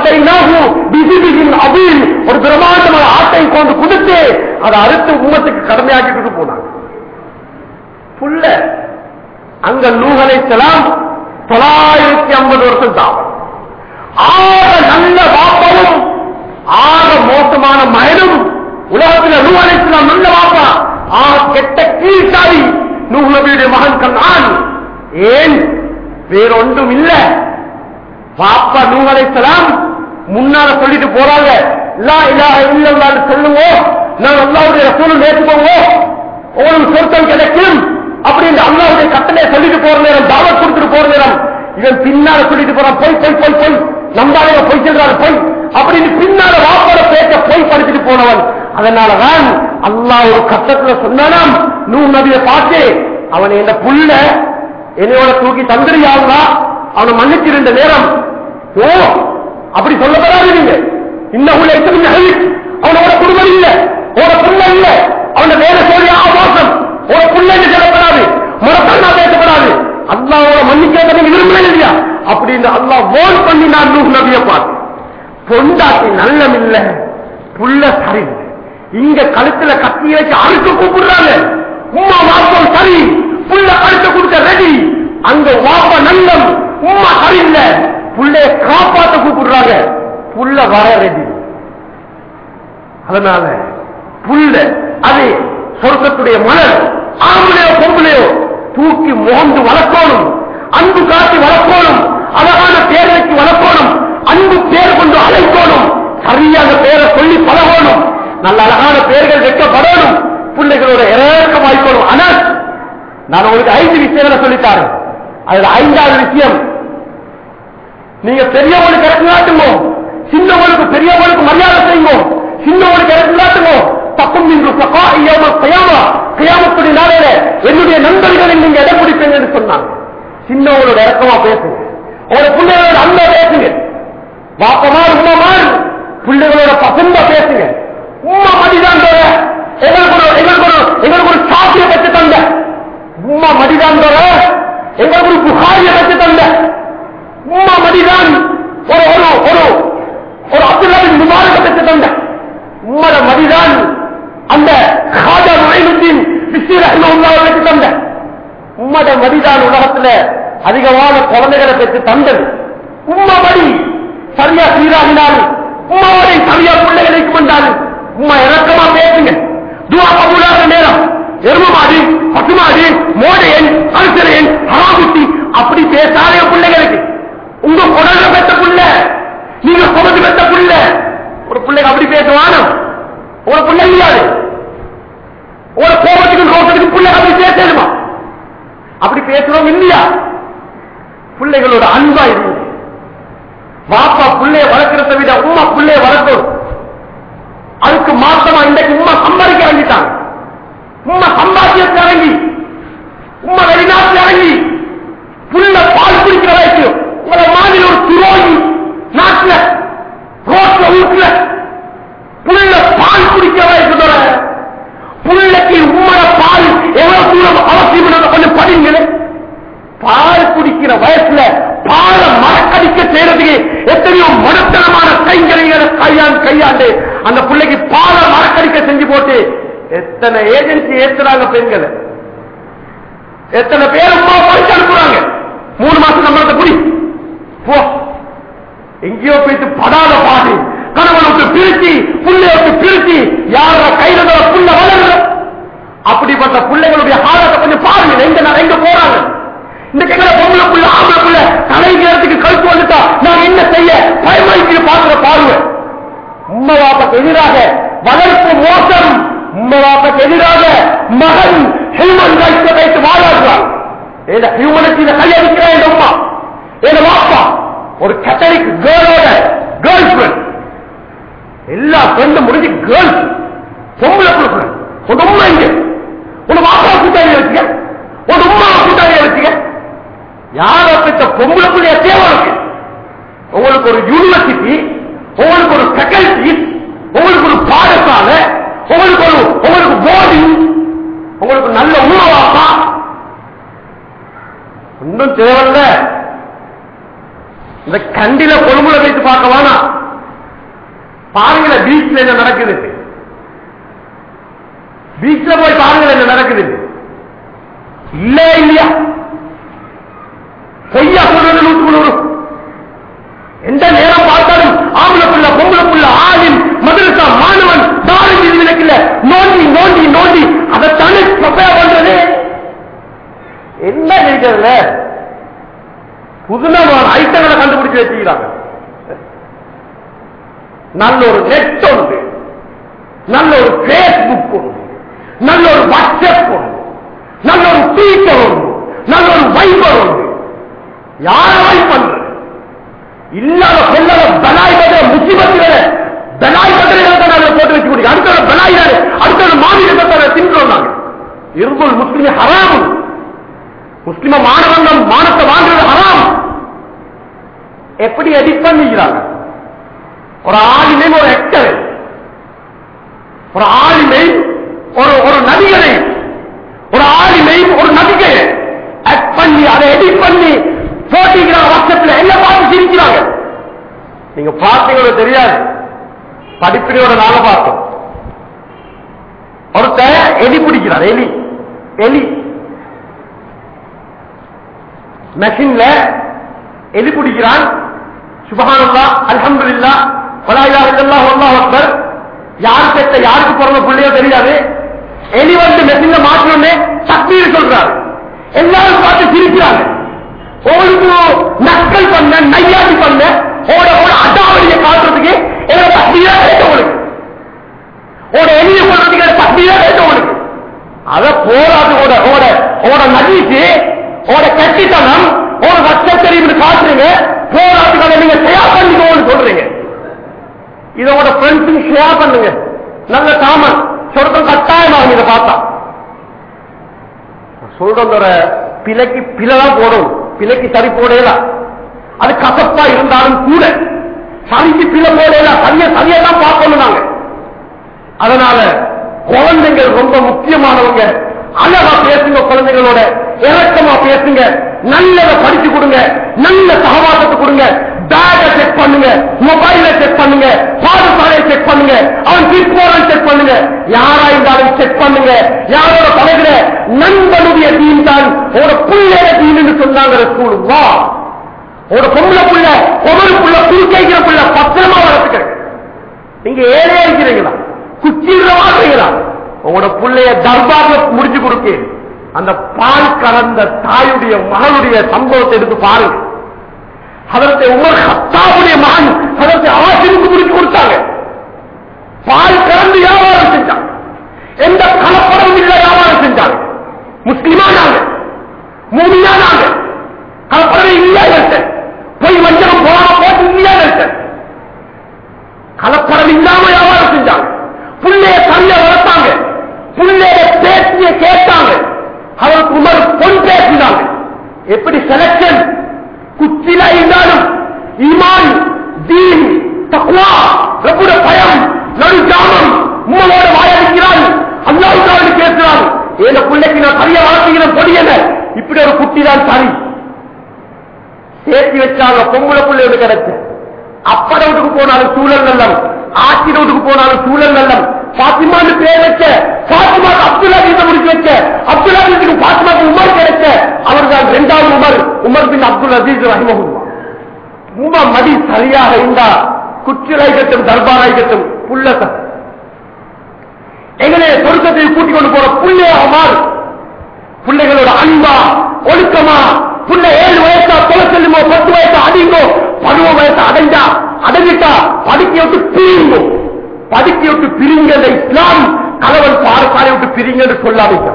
அபில் ஒரு பிரமாண்டமான ஆட்டை கொண்டு கொடுத்து அதை அறுத்து உம்மத்துக்கு கடமையாக்கிட்டு போனாங்க புல்ல அங்க நூகலைச்சலாம் தொள்ளாயிரத்தி ஐம்பது வருஷம் தான் ஆக நல்ல வாப்பவும் ஆக மோசமான மயனும் உலகத்தில் நூகலைச்சலாம் நல்ல வாப்பா ஆக கெட்ட கீழ்சாரி நூகுலபியுடைய மகன் கண்ணான் ஏன் வேறொன்றும் இல்ல பாப்பா நூகலைச்சலாம் முன்னால சொல்லிட்டு போறாங்க லா இலாஹ இல்லல்லாஹ்னு சொல்லுவோம் நான் அல்லாவுடைய ரசூலும் ஏற்றுக்கோங்க உங்களுக்கு சொர்க்கம் கிடைக்கும் அப்படின்னு அல்லாவுடைய கட்டளை சொல்லிட்டு போற நேரம் தாவத் கொடுத்துட்டு போற நேரம் இவன் பின்னால சொல்லிட்டு போறான் போய் போய் போய் போய் நம்பாலே போய் செல்றாரு போய் அப்படின்னு பின்னால வாப்போட பேச்ச போய் படிச்சுட்டு போனவன் அதனாலதான் அல்லாஹ் ஒரு கட்டத்துல சொன்னானாம் நூ நபியை பார்த்து அவனை இந்த புல்ல என்னையோட தூக்கி தந்திரியாங்களா அவனை மன்னிச்சிருந்த நேரம் ஓ அப்படி சொல்லப்படாது நீங்க இன்னும் உள்ள எத்தனை அவனோட குடும்பம் இல்ல உன புள்ள இல்ல அவன வேலை சொல்லி ஆபாசம் உன புள்ள சொல்ல பொண்டாட்டி நல்லம் இல்ல புள்ள சரியில்லை இங்க கழுத்துல கத்தி வச்சு அறுக்க கூப்பிடுறாங்க உமா வாப்பம் சரி புள்ள கழுத்த கொடுத்த ரெடி அங்க வாப்ப நல்லம் உமா சரியில்லை புள்ளைய காப்பாத்த கூப்பிடுறாங்க புள்ள வர ரெடி அதனால புல்ல அது சொர்க்கத்துடைய மலர் ஆம்பளையோ பொம்பளையோ தூக்கி மோந்து வளர்க்கணும் அன்பு காட்டி வளர்க்கணும் அழகான பேர் வச்சு வளர்க்கணும் அன்பு பேர் கொண்டு அழைக்கணும் சரியான பேரை சொல்லி பழகணும் நல்ல அழகான பேர்கள் வைக்கப்படணும் பிள்ளைகளோட இறக்கம் வாய்க்கணும் ஆனால் நான் உங்களுக்கு ஐந்து விஷயங்களை சொல்லித்தாரேன் அதுல ஐந்தாவது விஷயம் நீங்க பெரியவங்களுக்கு இறக்கு காட்டுங்க சின்னவங்களுக்கு பெரியவங்களுக்கு மரியாதை செய்யுங்க சின்னவங்களுக்கு இறக்கு காட்டுங்க தப்பும் இன்று கையாமக்கூடிய நாளையில என்னுடைய நண்பர்களை நீங்க இடம் பிடிப்பீங்கன்னு சொன்னாங்க சின்னவங்களோட இறக்கமா பேசுங்க உங்களோட பிள்ளைகளோட அன்பா பேசுங்க வாப்பமார் உமாமார் பிள்ளைகளோட பசங்க பேசுங்க உமா மடிதான் தோற எங்களுக்கு ஒரு எங்களுக்கு ஒரு எங்களுக்கு ஒரு சாப்பிய பெற்று தந்த உமா மடிதான் தோற எங்களுக்கு ஒரு புகாரிய பெற்று தந்த உமா மடிதான் ஒரு ஒரு ஒரு ஒரு அப்துல்லாவின் முபாரக பெற்று தந்த உம்மட மடிதான் அந்த காஜா நுழைவுத்தின் விஸ்வரஹ்மவுல்லாவை பெற்று தந்த உம்மட மடிதான் உலகத்துல அதிகமான குழந்தைகளை பெற்று தந்தது உம்மா மடி சரியா சீராகினாலும் உம்மாவோட சரியா பிள்ளைகளுக்கு வந்தாலும் உம்மா இறக்கமா பேசுங்க துவா கபூலாக நேரம் எருமமாடி பசுமாடி மோடையன் அல்சரையன் ஹராகுட்டி அப்படி பேசாதே பிள்ளைகளுக்கு உங்க குடல்ல பெற்ற புள்ள நீங்க குடந்து பெற்ற புள்ள ஒரு பிள்ளைக்கு அப்படி பேசுவானோ ஒரு பிள்ளை இல்லையாது ஒரு கோபத்துக்கு ரோட்டத்துக்கு பிள்ளை அப்படி பேசணுமா அப்படி பேசுறோம் இல்லையா பிள்ளைகளோட அன்பா இருக்கு பாப்பா பிள்ளைய வளர்க்கறத விட உமா பிள்ளைய வளர்க்கணும் அதுக்கு மாத்தமா இன்றைக்கு உமா சம்பாதிக்க இறங்கிட்டாங்க உமா சம்பாத்தியத்தை இறங்கி உமா வெளிநாட்டில் இறங்கி புள்ள பால் குடிக்கிற வயசு உங்களை மாதிரி ஒரு துரோகி நாட்டுல ரோட்ல வீட்டுல புள்ள பால் குடிக்கிற வயசு புள்ளைக்கு உம்மட பால் எவ்வளவு தூரம் அவசியம் கொஞ்சம் படிங்களே பால் குடிக்கிற வயசுல பால மறக்கடிக்க செய்யறதுக்கு எத்தனையோ மனத்தனமான கைங்கரைகளை கையாண்டு கையாண்டு அந்த பிள்ளைக்கு பால மறக்கடிக்க செஞ்சு போட்டு எத்தனை ஏஜென்சி ஏத்துறாங்க பெண்களை எத்தனை பேர் அம்மா படிச்சு அனுப்புறாங்க மூணு மாசம் சம்பளத்தை குடி போ எங்கேயோ போயிட்டு படாத பாடு கணவனை விட்டு பிரிச்சு புள்ளைய விட்டு பிரிச்சு யார கையில இருக்கிற புள்ள வளர்ற அப்படிப்பட்ட பிள்ளைகளுடைய ஹாலத்தை கொஞ்சம் பாருங்க எங்க நான் எங்க போறாங்க இந்த எங்களை பொம்பளை புள்ள ஆம்பளை புள்ள தலை நேரத்துக்கு கழுத்து வந்துட்டா நான் என்ன செய்ய பயமாய்க்கு பாக்குற பார்வை உண்மை வாப்பக்கு எதிராக வளர்ப்பு மோசம் உண்மை வாப்பக்கு எதிராக மகன் ஹியூமன் ரைட்ஸ் வைத்து வாழாடுறான் ஹியூமனுக்கு இதை கையடிக்கிறேன் என் அம்மா என் வாப்பா ஒரு கத்தலிக் கேர்ளோட கேர்ள் ஃபிரெண்ட் எல்லா ஃப்ரெண்டும் முடிஞ்சு கேர்ள்ஸ் பொம்பளை பிள்ளை ஒரு உண்மை இங்க ஒரு வாப்பா கூட்டாளி வச்சுக்க ஒரு உமா கூட்டாளி வச்சுக்க யார பெற்ற பொம்பளை பிள்ளைய தேவை இருக்கு உங்களுக்கு ஒரு யூனிவர்சிட்டி உங்களுக்கு ஒரு ஃபேக்கல்டி உங்களுக்கு ஒரு பாடசாலை உங்களுக்கு ஒரு உங்களுக்கு போர்டிங் உங்களுக்கு நல்ல உணவாப்பா ஒன்றும் தேவையில்ல இந்த கண்டில கொழும்புல வைத்து பார்க்க வேணாம் பாருங்களேன் பீச்ல என்ன நடக்குது பீச்ல போய் பாருங்களேன் என்ன நடக்குது இல்ல இல்லையா பொய்யா சொல்றது நூற்று நூறு எந்த நேரம் பார்த்தாலும் ஆம்பளை புள்ள பொம்பளை புள்ள ஆளின் மதுரசா மாணவன் நாலஞ்சு இது விளக்கில்ல நோண்டி நோண்டி நோண்டி அதைத்தானே சொப்பையா பண்றது என்ன இருக்கிறதுல புதுனமான ஐட்டங்களை கண்டுபிடிச்சு வச்சுக்கிறாங்க நல்ல ஒரு நெட் உண்டு நல்ல ஒரு பேஸ்புக் உண்டு நல்ல ஒரு வாட்ஸ்அப் உண்டு நல்ல ஒரு ட்விட்டர் உண்டு நல்ல ஒரு வைபர் உண்டு யாராய் பண்ற இல்லாத கொள்ளல பலாய் பதில முசிபத்துகளை பலாய் பதில்களை தான் நாங்கள் போட்டு வச்சு முடியும் அடுத்த பலாய் அடுத்த மாநிலத்தை தின்றோம் நாங்கள் இருபது முஸ்லிம் ஹராம் முஸ்லிம மாணவங்க மானத்தை வாங்குறது ஹராம் எப்படி எடிட் பண்ணிக்கிறாங்க ஒரு ஆளுமை ஒரு ஆக்டர் ஒரு ஆளுமை ஒரு ஒரு நடிகரை ஒரு ஆளுமை ஒரு நடிகை ஆக்ட் பண்ணி அதை எடிட் பண்ணி போட்டிக்கிறாங்க வாட்ஸ்அப்ல எல்லாம் பார்த்து சிரிக்கிறாங்க நீங்க நீங்க பார்த்தீங்களோ தெரியாது படிப்பினையோட நாள பார்த்தோம் ஒருத்தன் எலி பிடிக்கிறார் எலி எலி மெஷின்ல எலி பிடிக்கிறான் சுபஹானல்லா அல்ஹம்துலில்லா வலா இலாஹ இல்லல்லாஹு அல்லாஹு அக்பர் யார் பெற்ற யாருக்கு பிறந்த பிள்ளையோ தெரியாது எலி வந்து மெஷின்ல மாற்றணும்னே தக்பீர் சொல்றாரு எல்லாரும் பார்த்து சிரிக்கிறாங்க ஓடுக்கு நக்கல் பண்ண நையாடி பண்ண ஓட ஓட அடாவடிய காட்டுறதுக்கு எனக்கு தக்பீரா கேட்ட உங்களுக்கு ஓட எளிய சொல்றதுக்கு எனக்கு தக்பீரா கேட்ட உங்களுக்கு அத போராது ஓட ஓட ஓட நடிச்சு ஓட கட்டித்தனம் ஓட வச்சத்தறிவு காட்டுறீங்க போராட்டுகளை நீங்க ஷேர் பண்ணிக்கோன்னு சொல்றீங்க இதோட ஃப்ரெண்ட்ஸுக்கு ஷேர் பண்ணுங்க நல்ல காமன் சொல்றது கட்டாயமாகும் இதை பார்த்தா சொல்ற பிழைக்கு பிழைதான் போடும் பிழைக்கு சரி போடலாம் அது கசப்பா இருந்தாலும் கூட சரிக்கு பிழை போடலாம் சரியா சரியா தான் பார்க்கணும் நாங்க அதனால குழந்தைகள் ரொம்ப முக்கியமானவங்க அழகா பேசுங்க குழந்தைகளோட இறக்கமா பேசுங்க நல்லத படிச்சு கொடுங்க நல்ல சகவாசத்தை கொடுங்க பேக செக் பண்ணுங்க மொபைல செக் பண்ணுங்க பாடசாலையை செக் பண்ணுங்க அவன் பிற்போரன் செக் பண்ணுங்க யாரா இருந்தாலும் செக் பண்ணுங்க யாரோட பழகிற நண்பனுடைய தீன் தான் ஒரு பிள்ளைய தீன் என்று சொன்னாங்க ஸ்கூல் வா ஒரு பொம்பளை புள்ள ஒரு புள்ள குறுக்கைக்கிற புள்ள பத்திரமா வளர்த்துக்க நீங்க ஏழையா இருக்கிறீங்களா குச்சிடுற வாழ்றீங்களா உங்களோட பிள்ளைய தர்பார்ல முடிச்சு கொடுக்க அந்த பால் கலந்த தாயுடைய மகனுடைய சம்பவத்தை எடுத்து பாருங்க அதற்கு உமர் ஹத்தாவுடைய மகன் அதற்கு ஆசிரியருக்கு முடிச்சு கொடுத்தாங்க பால் கலந்து வியாபாரம் செஞ்சாங்க எந்த கலப்படம் இல்லை வியாபாரம் செஞ்சாங்க முஸ்லிமானாங்க மூமியானாங்க கலப்படமே இல்லையா போய் வஞ்சனம் போனா போட்டு இல்லையா கலப்படம் இல்லாம வியாபாரம் செஞ்சாங்க புள்ளைய தள்ள வளர்த்தாங்க புள்ளைய பேசிய கேட்டாங்க அவருக்கு உமர் பொன் பேசினாங்க எப்படி செலக்ஷன் குச்சில இருந்தாலும் ஈமான் தீன் தக்வா ரப்புட பயம் நடு ஜாமம் உம்மளோட வாயடிக்கிறான் அல்லாவுக்காவது பேசுறான் ஏன பிள்ளைக்கு நான் சரியா வளர்த்துகிறேன் பொடியல இப்படி ஒரு குட்டி தான் சரி சேர்த்து வச்சாங்க பொம்பளை பிள்ளை ஒன்று கிடைச்சு அப்பட வீட்டுக்கு போனாலும் சூழல் நல்லம் ஆட்சி வீட்டுக்கு போனாலும் சூழல் நல்லம் பாத்திமான்னு பேர் வச்ச பாத்திமா அப்துல்லா வீட்டை முடிச்சு வச்ச அப்துல்லா வீட்டுக்கு பாத்திமாக்கு உமர் கிடைச்ச அவர் தான் இரண்டாவது Umar Umar bin Abdul Aziz ரஹிமஹுல்லா உமா மடி சரியாக இருந்தா குச்சிலாய்க்கட்டும் தர்பாராய்க்கட்டும் புள்ளசம் எங்களே சொருக்கத்தை கூட்டிக் கொண்டு போற புள்ளையாக மாறும் பிள்ளைகளோட அன்பா ஒழுக்கமா புள்ள ஏழு வயசா தொலை செல்லுமோ பத்து வயசா அடிங்கோ பருவ வயசு அடைஞ்சா அடைஞ்சிட்டா படுக்கை விட்டு பிரியுங்கோ படுக்கை விட்டு பிரிங்க இந்த இஸ்லாம் கலவன் பாரசாலை விட்டு பிரிங்க என்று சொல்லாதீங்க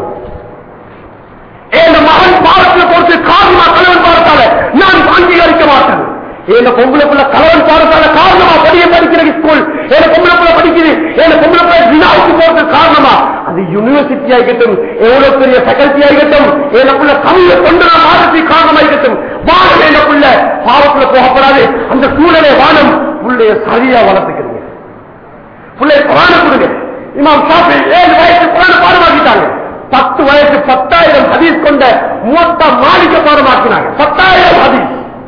என் மகன் பாரத்தில் பொறுத்து காரணமா கலவன் பாரத்தால நான் அங்கீகரிக்க மாட்டேன் என் பொம்பளை பிள்ளை கலவன் பாரத்தால காரணமா படிய படிக்கிற ஸ்கூல் என் பொம்பளை பிள்ளை படிக்குது என் பொம்பளை பிள்ளை வினாவுக்கு போறதுக்கு காரணமா அது யூனிவர்சிட்டி ஆகிக்கட்டும் எவ்வளவு பெரிய ஃபேக்கல்டி ஆகிக்கட்டும் என் பிள்ளை கவியை கொண்டு நான் மாதத்துக்கு காரணமாகிக்கட்டும் வானம் என் பிள்ளை பாவத்துல போகப்படாது அந்த சூழலை வானம் பிள்ளைய சரியா வளர்த்துக்கிறீங்க பிள்ளை குரான கொடுங்க இமாம் ஷாஃபி ஏழு வயசு குரான பாடமாக்கிட்டாங்க பத்து வயசு பத்தாயிரம் ஹதீஸ் கொண்ட மூத்த மாளிகை பாடமாக்கினாங்க பத்தாயிரம் ஹதீஸ்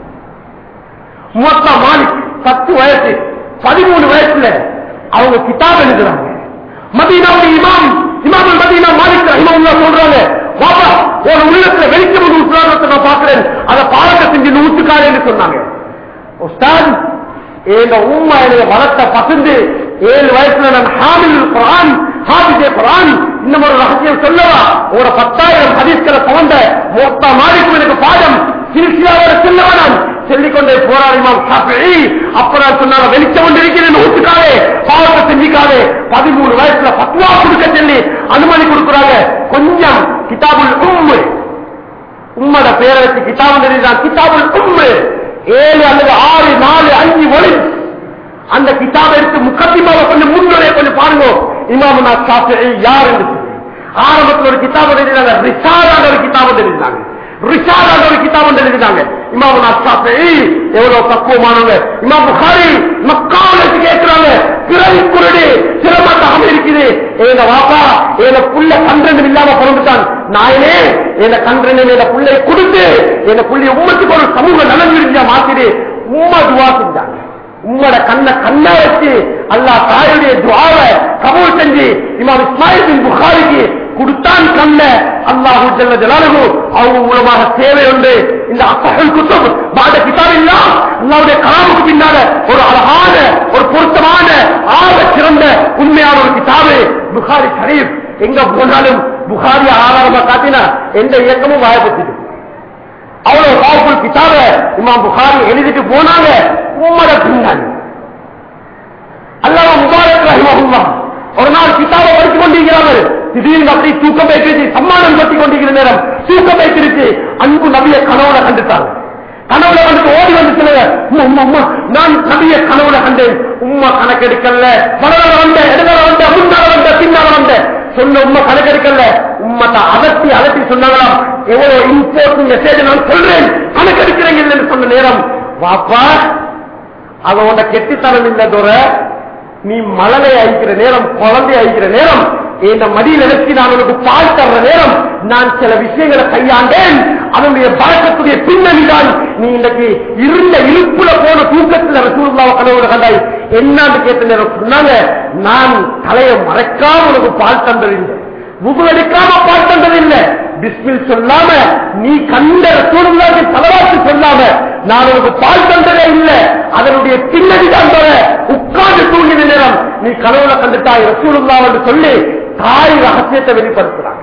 மூத்த மாலிக் பத்து வயசு பதிமூணு வயசுல அவங்க கிதாப் எழுதுறாங்க மதீனாவுடைய இமாம் இமாம் மதீனா மாலிக் ரஹிமவுல்லா சொல்றாங்க பாபா ஒரு உள்ளத்துல வெளிச்சம் ஒரு உற்சாகத்தை நான் பார்க்கிறேன் அதை பாலத்தை செஞ்சு நூற்றுக்காரு என்று சொன்னாங்க உஸ்தாத் எங்க உம்மா என்னைய வளர்த்த பசந்து ஏழு வயசுல நான் ஹாமில் குரான் ஹாபிஜே குரான் இன்னும் ஒரு ரகசியம் சொல்லவா ஒரு பத்தாயிரம் ஹதீஸ்களை சுமந்த மொத்த மாலிக்கும் எனக்கு பாடம் சிறுசியாவோட செல்லவா நான் சொல்லிக்கொண்டே போராடிமாம் சாப்பிடி அப்புறம் சொன்னாங்க வெளிச்சம் கொண்டு இருக்கிறேன் ஊத்துக்காதே பாவத்தை செஞ்சிக்காதே பதிமூணு வயசுல பத்வா கொடுக்க சொல்லி அனுமதி கொடுக்குறாங்க கொஞ்சம் கிதாபுல் உம்மு உம்மட பேரை வச்சு கிதாபு தெரியுதான் கிதாபுல் உம்மு ஏழு அல்லது ஆறு நாலு அஞ்சு ஒளி அந்த கிதாபை எடுத்து முக்கத்திமாவை கொஞ்சம் முன்னுடைய கொஞ்சம் பாருங்க இமாமுனா சாஃபி யார் என்று சொல்லி. ஆரம்பத்தில் ஒரு கிதாபு எழுதினாங்க ரிசாலான ஒரு கிதாபு எழுதினாங்க ரிசாலான ஒரு கிதாபு எழுதினாங்க இமாமுனா சாஃபி எவ்வளவு பக்குவமானவங்க இமாம் புகாரி மக்காவுக்கு கேட்கிறாங்க பிறவி குருடு சிரமத்தாக இருக்குது எங்க வாப்பா எங்க புள்ள கன்றெண்டு இல்லாம பிறந்துட்டான் நாயனே எங்க கன்றெண்டு எங்க புள்ளைய கொடுத்து எங்க புள்ளைய உம்மத்துக்கு ஒரு சமூக நலன் விரும்பியா மாத்திடு உம்மா துவா செஞ்சாங்க உங்களோட கண்ண கண்ணா வச்சு அல்லாஹ் தாயுடைய துவாவை கபூல் செஞ்சு இமாம் இஸ்மாயில் பின் புகாரிக்கு கொடுத்தான் கண்ண அல்லாஹு ஜல்ல ஜலாலுஹு அவங்க மூலமாக சேவை உண்டு இந்த அசகல் குத்தம் பாட கிதாப் எல்லாம் அல்லாவுடைய கலாமுக்கு பின்னால ஒரு அழகான ஒரு பொருத்தமான ஆக சிறந்த உண்மையான ஒரு கிதாபு புகாரி ஷரீப் எங்க போனாலும் புகாரி ஆதாரமா காட்டினா எந்த இயக்கமும் வாயப்பட்டது அவ்வளவு பவர்ஃபுல் கிதாப இமாம் புகாரி எழுதிட்டு போனாங்க உம்மட பின்னாடி அல்லாஹ் முபாரக் ரஹிமஹுல்லா ஒரு நாள் கிதாபை படித்துக் கொண்டிருக்கிறார்கள் திடீர்னு அப்படி தூக்கம் வைத்திருச்சு சம்மானம் கட்டி கொண்டிருக்கிற நேரம் தூக்கம் வைத்திருச்சு அன்பு நபிய கனவுல கண்டுட்டாங்க கனவுல வந்துட்டு ஓடி வந்து சில உம்மா உம்மா நான் நபிய கனவுல கண்டேன் உம்மா கணக்கெடுக்கல வடல வந்த இடத்துல வந்த முன்னால வந்த பின்னால வந்த சொன்ன உம்மா கணக்கெடுக்கல உம்மத்தை அதட்டி அதட்டி சொன்னாங்களாம் எவ்வளவு இம்பார்ட்டன் மெசேஜ் நான் சொல்றேன் கணக்கெடுக்கிறேன் இல்லைன்னு சொன்ன நேரம் வாப்பா அவனோட கெட்டித்தனம் இல்ல தோற நீ மலரை அழிக்கிற நேரம் குழந்தை அழிக்கிற நேரம் இந்த மடியில் நிறுத்தி நான் உனக்கு பால் தர்ற நேரம் நான் சில விஷயங்களை கையாண்டேன் அதனுடைய பழக்கத்துடைய பின்னணிதான் நீ இன்னைக்கு இருந்த இழுப்புல போன தூக்கத்தில் ரசூலுல்லாஹ் கனவுல கண்டாய் என்னன்னு கேட்ட நேரம் சொன்னாங்க நான் தலையை மறைக்காம உனக்கு பால் தந்தறிந்தேன் முகு எடுக்காம பால் தந்ததில்லை பிஸ்மில் சொல்லாம நீ கண்ட சூழ்நிலை தலவாசி சொல்லாம நான் உனக்கு பால் தந்ததே இல்லை அதனுடைய பின்னணி தான் தர உட்கார்ந்து தூங்கின நேரம் நீ கனவுல கண்டுட்டாய் ரசூலுல்லா என்று சொல்லி தாய் ரகசியத்தை வெளிப்படுத்துறாங்க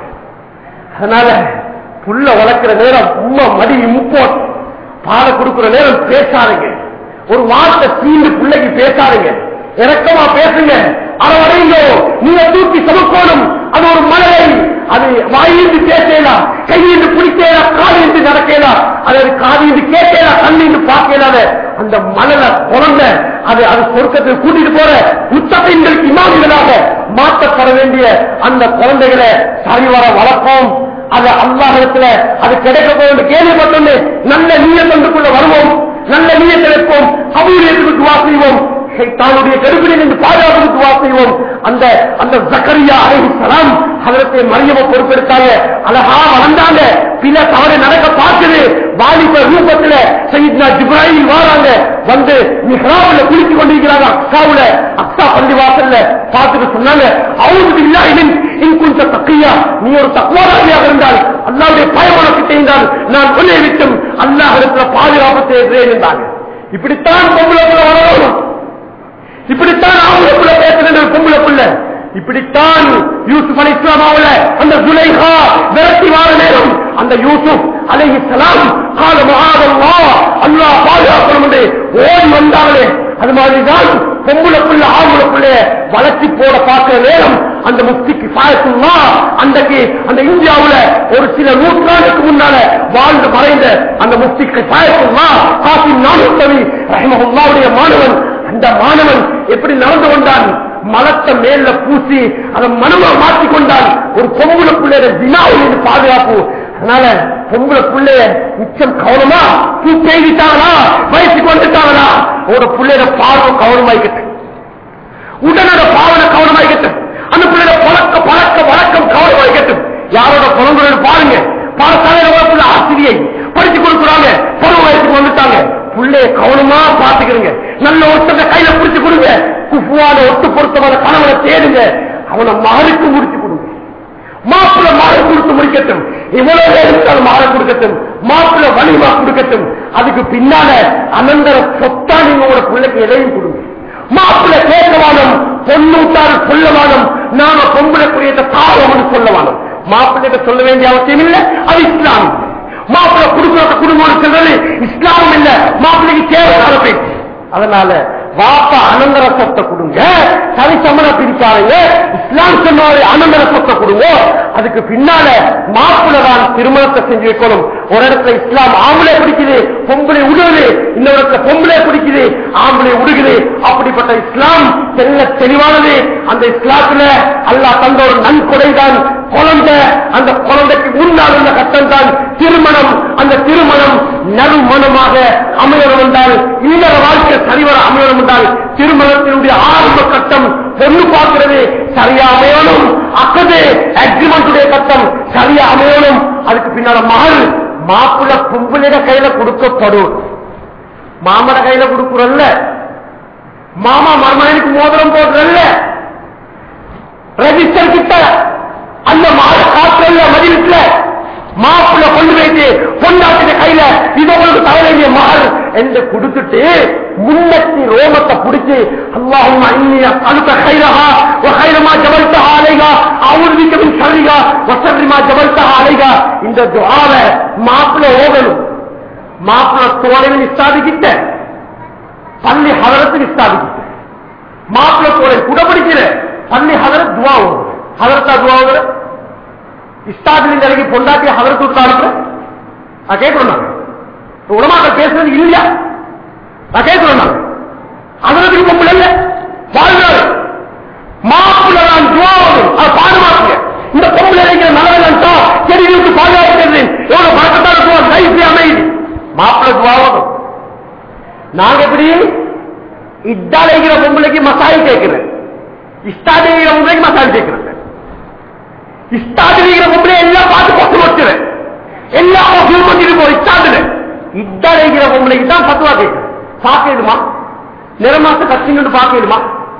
அதனால புள்ள வளர்க்கிற நேரம் உம்மா மடி முப்போட் பாலை கொடுக்கிற நேரம் பேசாதீங்க ஒரு வார்த்தை சீண்டு பிள்ளைக்கு பேசாதீங்க இறக்கமா பேசுங்க அரவணைங்க நீங்க தூக்கி சமக்கோணும் அது ஒரு மலரை அது வாயிலிருந்து பேசலாம் கையிலிருந்து பிடிக்கலாம் காலிலிருந்து நடக்கலாம் அது காதிலிருந்து கேட்கலாம் கண்ணிலிருந்து பார்க்கலாத அந்த மலரை குழந்தை அது அது சொர்க்கத்தில் கூட்டிட்டு போற உத்தகைங்களுக்கு இமாமிகளாக மாற்றப்பட வேண்டிய அந்த குழந்தைகளை சரிவர வளர்ப்போம் அது அல்லாஹத்துல அது கிடைக்க போவது கேள்விப்பட்டோன்னு நல்ல நீயத்தொண்டுக்குள்ள வருவோம் நல்ல நீயத்தில் இருப்போம் அபூரியத்துக்கு துவா செய்வோம் தானுடைய கருப்பினை நின்று பாதுகாப்புக்கு துவா செய்வோம் அந்த அந்த ஜக்கரியா அலைஹிஸ்ஸலாம் அதற்கு மரியம பொறுப்பெடுத்தாங்க அழகா வளர்ந்தாங்க பில தவறு நடக்க பார்க்குது வாலிப ரூபத்துல சையத்னா ஜிப்ராஹிம் வாராங்க வந்து மிஹ்ராவுல குளிச்சு கொண்டிருக்கிறாங்க அக்ஸாவுல அக்ஸா பள்ளி வாசல்ல பார்த்துட்டு சொன்னாங்க அவனுக்கு இல்லாயின் இன்குஞ்ச தக்கையா நீ ஒரு தக்குவாராக இருந்தால் அல்லாவுடைய பயம் உனக்கு செய்தால் நான் உன்னை விட்டும் அல்லாஹ் இடத்துல பாதுகாப்பு செய்கிறேன் என்றாங்க இப்படித்தான் பொம்பளை புள்ள வரணும் இப்படித்தான் ஆம்பளைக்குள்ள பேசுறது பொம்பளை புள்ள இப்படித்தான் யூசுப் அலி இஸ்லாமாவுல அந்த ஜுலைஹா விரட்டி வார நேரம் அந்த யூசுப் அலைஹி சலாம் கால மகாதல்லா அல்லாஹ் பாதுகாக்கணும் என்று ஓடி வந்தாங்களே அது மாதிரிதான் பொம்பளை புள்ள ஆம்பளை புள்ளைய வளர்ச்சி போட பார்க்கிற நேரம் அந்த முக்திக்கு சாயத்துமா அன்றைக்கு அந்த இந்தியாவுல ஒரு சில நூற்றாண்டுக்கு முன்னால வாழ்ந்து மறைந்த அந்த முக்திக்கு சாயத்துமா காசிம் நானூத்தவி ரஹிமஹுல்லாவுடைய மாணவன் அந்த மாணவன் எப்படி நடந்து கொண்டான் மலத்தை மேல பூசி அதை மனமா மாற்றிக் கொண்டான் ஒரு பொம்பளை பிள்ளைய தினாவிலிருந்து பாதுகாப்பு அதனால பொம்பளை பிள்ளைய மிச்சம் கவனமா பூ பெய்திட்டாங்களா வயசுக்கு வந்துட்டாங்களா ஒரு பிள்ளைய பார்வை கவனமாய்க்கிட்டு உடனோட பாவனை கவனமாய்க்கட்டும் அந்த பிள்ளையோட பழக்க பழக்க வழக்கம் கவனமாய்க்கட்டும் யாரோட குழந்தைகள் பாருங்க பாடசாலையில ஆசிரியை படிச்சு கொடுக்குறாங்க பருவ வயசுக்கு வந்துட்டாங்க பிள்ளைய கவனமா பாத்துக்கிறீங்க நல்ல ஒருத்தங்க கையில பிடிச்சு கொடுங்க குஃபுவான ஒட்டு பொருத்தமான கணவனை தேடுங்க அவனை மாறிக்கு முடிச்சு கொடுங்க மாப்பிள்ள மாற கொடுத்து முடிக்கட்டும் இவ்வளவு பேர் இருந்தாலும் மாற கொடுக்கட்டும் மாப்பிள்ள வலிமா கொடுக்கட்டும் அதுக்கு பின்னால அனந்தர சொத்தா நீங்க உங்களோட பிள்ளைக்கு எதையும் கொடுங்க மாப்பிள்ள கேட்கவானம் பொண்ணூட்டால் சொல்லவானம் நாம பொம்பளை புரியத்தை தாழவனு சொல்லவானம் மாப்பிள்ளைகிட்ட சொல்ல வேண்டிய அவசியம் இல்லை அது இஸ்லாம் மாப்பிள்ளை குடும்பத்தை குடும்பம் சொல்றது இஸ்லாமும் இல்ல மாப்பிள்ளைக்கு தேவையான பேச்சு அதனால வாப்பா அனந்தர சொத்தை கொடுங்க சரி சமண பிரிக்காதீங்க இஸ்லாம் சொன்னாலே அனந்தர சொத்தை கொடுங்க அதுக்கு பின்னால மாப்பிள்ளை தான் திருமணத்தை செஞ்சு வைக்கணும் ஒரு இடத்துல இஸ்லாம் ஆம்பளை பிடிக்குது பொம்பளை உடுகுது இன்னொரு இடத்துல பொம்பளை பிடிக்குது ஆம்பளை உடுகுது அப்படிப்பட்ட இஸ்லாம் தெல்ல தெளிவானது அந்த இஸ்லாத்துல அல்லாஹ் தந்த ஒரு நன்கொடை தான் குழந்தை அந்த குழந்தைக்கு முன்னால் உள்ள கட்டம் தான் திருமணம் அந்த திருமணம் நறுமணமாக அமையணும் என்றால் இல்லற வாழ்க்கை சரிவர அமையணும் என்றால் திருமணத்தினுடைய ஆரம்ப கட்டம் பொண்ணு பார்க்கிறது சரியா அமையணும் அக்கது அக்ரிமெண்டுடைய கட்டம் சரியா அமையணும் அதுக்கு பின்னால மகள் மாப்பிள்ள பொம்பளைட கையில கொடுக்கப்படும் மாமட கையில கொடுக்குறல்ல மாமா மருமகனுக்கு மோதிரம் போடுறல்ல ரெஜிஸ்டர் கிட்ட அந்த மாத காற்றுல மதிலுக்குல மாப்பிள்ள கொண்டு போயிட்டு பொண்டாட்டின கையில இது உங்களுக்கு தவறிய மகள் என்று கொடுத்துட்டு முன்னத்தி ரோமத்தை பிடிச்சு அல்லாஹும் அழுத்த கைரஹா கைரமா ஜபல்தா அலைகா அவருவிக்கவின் சரிகா வசரிமா ஜபல்தா அலைகா இந்த துவாவை மாப்பிள்ள ஓகணும் மாப்பிள்ள தோழன் ஸ்தாபிக்கிட்ட பள்ளி ஹதரத்துக்கு ஸ்தாபிக்கிட்ட மாப்பிள்ள தோழன் குடபிடிக்கிற பள்ளி ஹதரத் துவா ஓடும் ஹதரத்தா துவா ஓடுற இஸ்தாபிலின் இறங்கி பொண்டாட்டி ஹதரத்து விட்டு நான் கேட்கிறோம் நான் உலமாக்கள் பேசுறது இல்லையா நான் கேட்கிறோம் நான் ஹதரத்துக்கு பொம்பளை இல்ல வாழ்நாள் மாப்பிள்ள நான் துவா ஓடும் அது பாடுமாக்குங்க இந்த பொம்பளை இறங்கிற நல்லவன் செடிகளுக்கு பாதுகாக்கிறது எவ்வளவு பழக்கத்தான துவா லைஃப் அமைதி மாப்பிள்ள துவா ஓடும் நாங்க எப்படி இத்தாலைகிற பொம்பளைக்கு மசாய் கேட்கிறேன் இஷ்டாதிகிற பொம்பளைக்கு மசாய் கேட்கிறேன் இஷ்டாதிகிற பொம்பளை எல்லாம் பார்த்து கொண்டு வச்சுறேன் எல்லாம் பண்ணிட்டு போ இஷ்டாதுல இத்தாலைகிற பொம்பளைக்கு தான் பத்துவா கேட்கிறேன் பார்க்கணுமா நிறமாச கட்சிங்கன்னு பார்க்கணுமா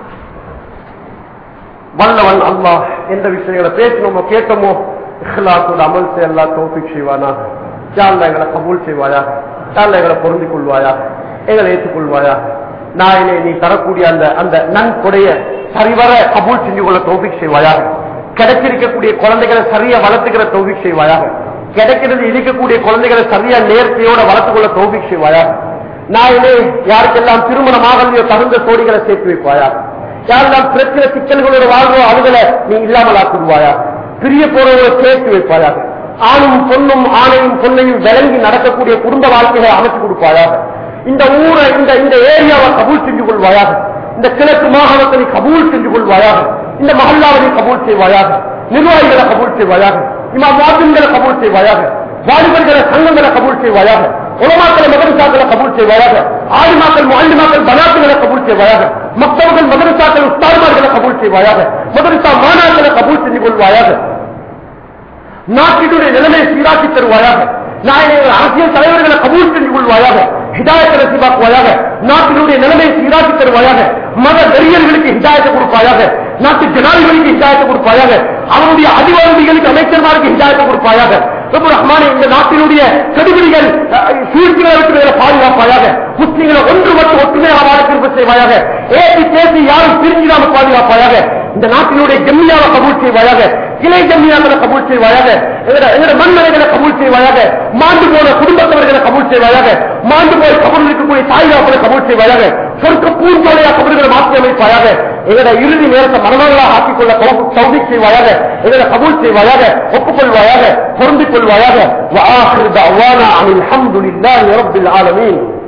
வல்லவன் அல்லாஹ் எந்த விஷயங்களை பேசணுமோ கேட்டோமோ இஹ்லாத்தோட அமல் செய்யலா தோப்பிக் செய்வானாக யாழ்ல எங்களை கபூல் செய்வாயாக யாழ்ல எங்களை பொருந்திக் கொள்வாயாக எங்களை ஏற்றுக்கொள்வாயாக நாயனே நீ தரக்கூடிய அந்த அந்த நன்கொடைய சரிவர கபூல் செஞ்சு கொள்ள தோப்பிக் செய்வாயாக கிடைச்சிருக்கக்கூடிய குழந்தைகளை சரியா வளர்த்துக்கிற தோப்பிக் செய்வாயாக கிடைக்கிறது இருக்கக்கூடிய குழந்தைகளை சரியா நேர்த்தியோட வளர்த்துக் கொள்ள தோப்பிக் செய்வாயாக நாயனே யாருக்கெல்லாம் திருமணமாகலையோ தகுந்த சோடிகளை சேர்த்து வைப்பாயாக யாரெல்லாம் பிரச்சனை சிக்கல்களோட வாழ்வோ அவர்களை நீ இல்லாமல் ஆக்குவாயா பிரிய போறவங்களை சேர்த்து வைப்பாயாக ஆணும் பொண்ணும் ஆணையும் பொண்ணையும் விளங்கி நடக்கக்கூடிய குடும்ப வாழ்க்கைகளை அமைச்சு கொடுப்பாயாக இந்த ஊரை இந்த இந்த ஏரியாவை கபூல் செஞ்சு கொள்வாயாக இந்த கிழக்கு மாகாணத்தை நீ கபூல் செஞ்சு கொள்வாயாக இந்த மகல்லாவை நீ கபூல் செய்வாயாக நிர்வாகிகளை கபூல் செய்வாயாக இமா வாத்தின்களை கபூல் செய்வாயாக வாலிபர்களை சங்கங்களை கபூல் செய்வாயாக உலமாக்களை மதரசாக்களை கபூல் செய்வாயாக ஆலிமாக்கள் மாலிமாக்கள் பனாத்துகளை கபூல் செய்வாயாக மக்தவர்கள் மதரசாக்கள் உஸ்தார்மார்களை கபூல் செய்வாயாக மதரசா மாணாக்களை கபூல் செஞ்சு கொள்வாயாக நாட்டினுடைய நிலைமையை சீராக்கி தருவாயாக நாயகர்கள் அரசியல் தலைவர்களை கபூல் செஞ்சு கொள்வாயாக ஹிதாயத்தை ரசிவாக்குவாயாக நாட்டினுடைய நிலைமையை சீராக்கி தருவாயாக மத வெறியர்களுக்கு ஹிதாயத்தை கொடுப்பாயாக நாட்டு ஜனாதிபதிக்கு ஹிதாயத்தை கொடுப்பாயாக அவருடைய அதிகாரிகளுக்கு அமைச்சர்மாருக்கு ஹிதாயத்தை கொடுப்பாயாக ரொம்ப ரஹ்மானே இந்த நாட்டினுடைய கெடுபிடிகள் சீர்திருத்தங்களுக்கு மேல பாதுகாப்பாயாக முஸ்லிம்களை ஒன்று மட்டும் ஒற்றுமையாக வாழ்க்கை செய்வாயாக ஏசி பேசி யாரும் பிரிஞ்சிடாமல் பாதுகாப்பாயாக இந்த நாட்டினுடைய ஜம்மியாவை கபூல் செய்வாயாக கிளை ஜம்மியாக்களை கபூல் செய்வாயாக எங்களோட மண்மனைகளை கபூல் செய்வாயாக மாண்டு போன குடும்பத்தவர்களை கபூல் செய்வாயாக மாண்டு போய் கபூல் இருக்கக்கூடிய தாய்காப்பலை கபூல் செய்வாயாக சொர்க்க பூஞ்சோலையா கபூல்களை மாற்றி அமைப்பாயாக எங்களோட இறுதி நேரத்தை மனநோயாக ஆக்கிக்கொள்ள சௌதி செய்வாயாக எங்களை கபூல் செய்வாயாக ஒப்புக்கொள்வாயாக பொருந்திக் கொள்வாயாக وآخر دعوانا عن الحمد لله رب العالمين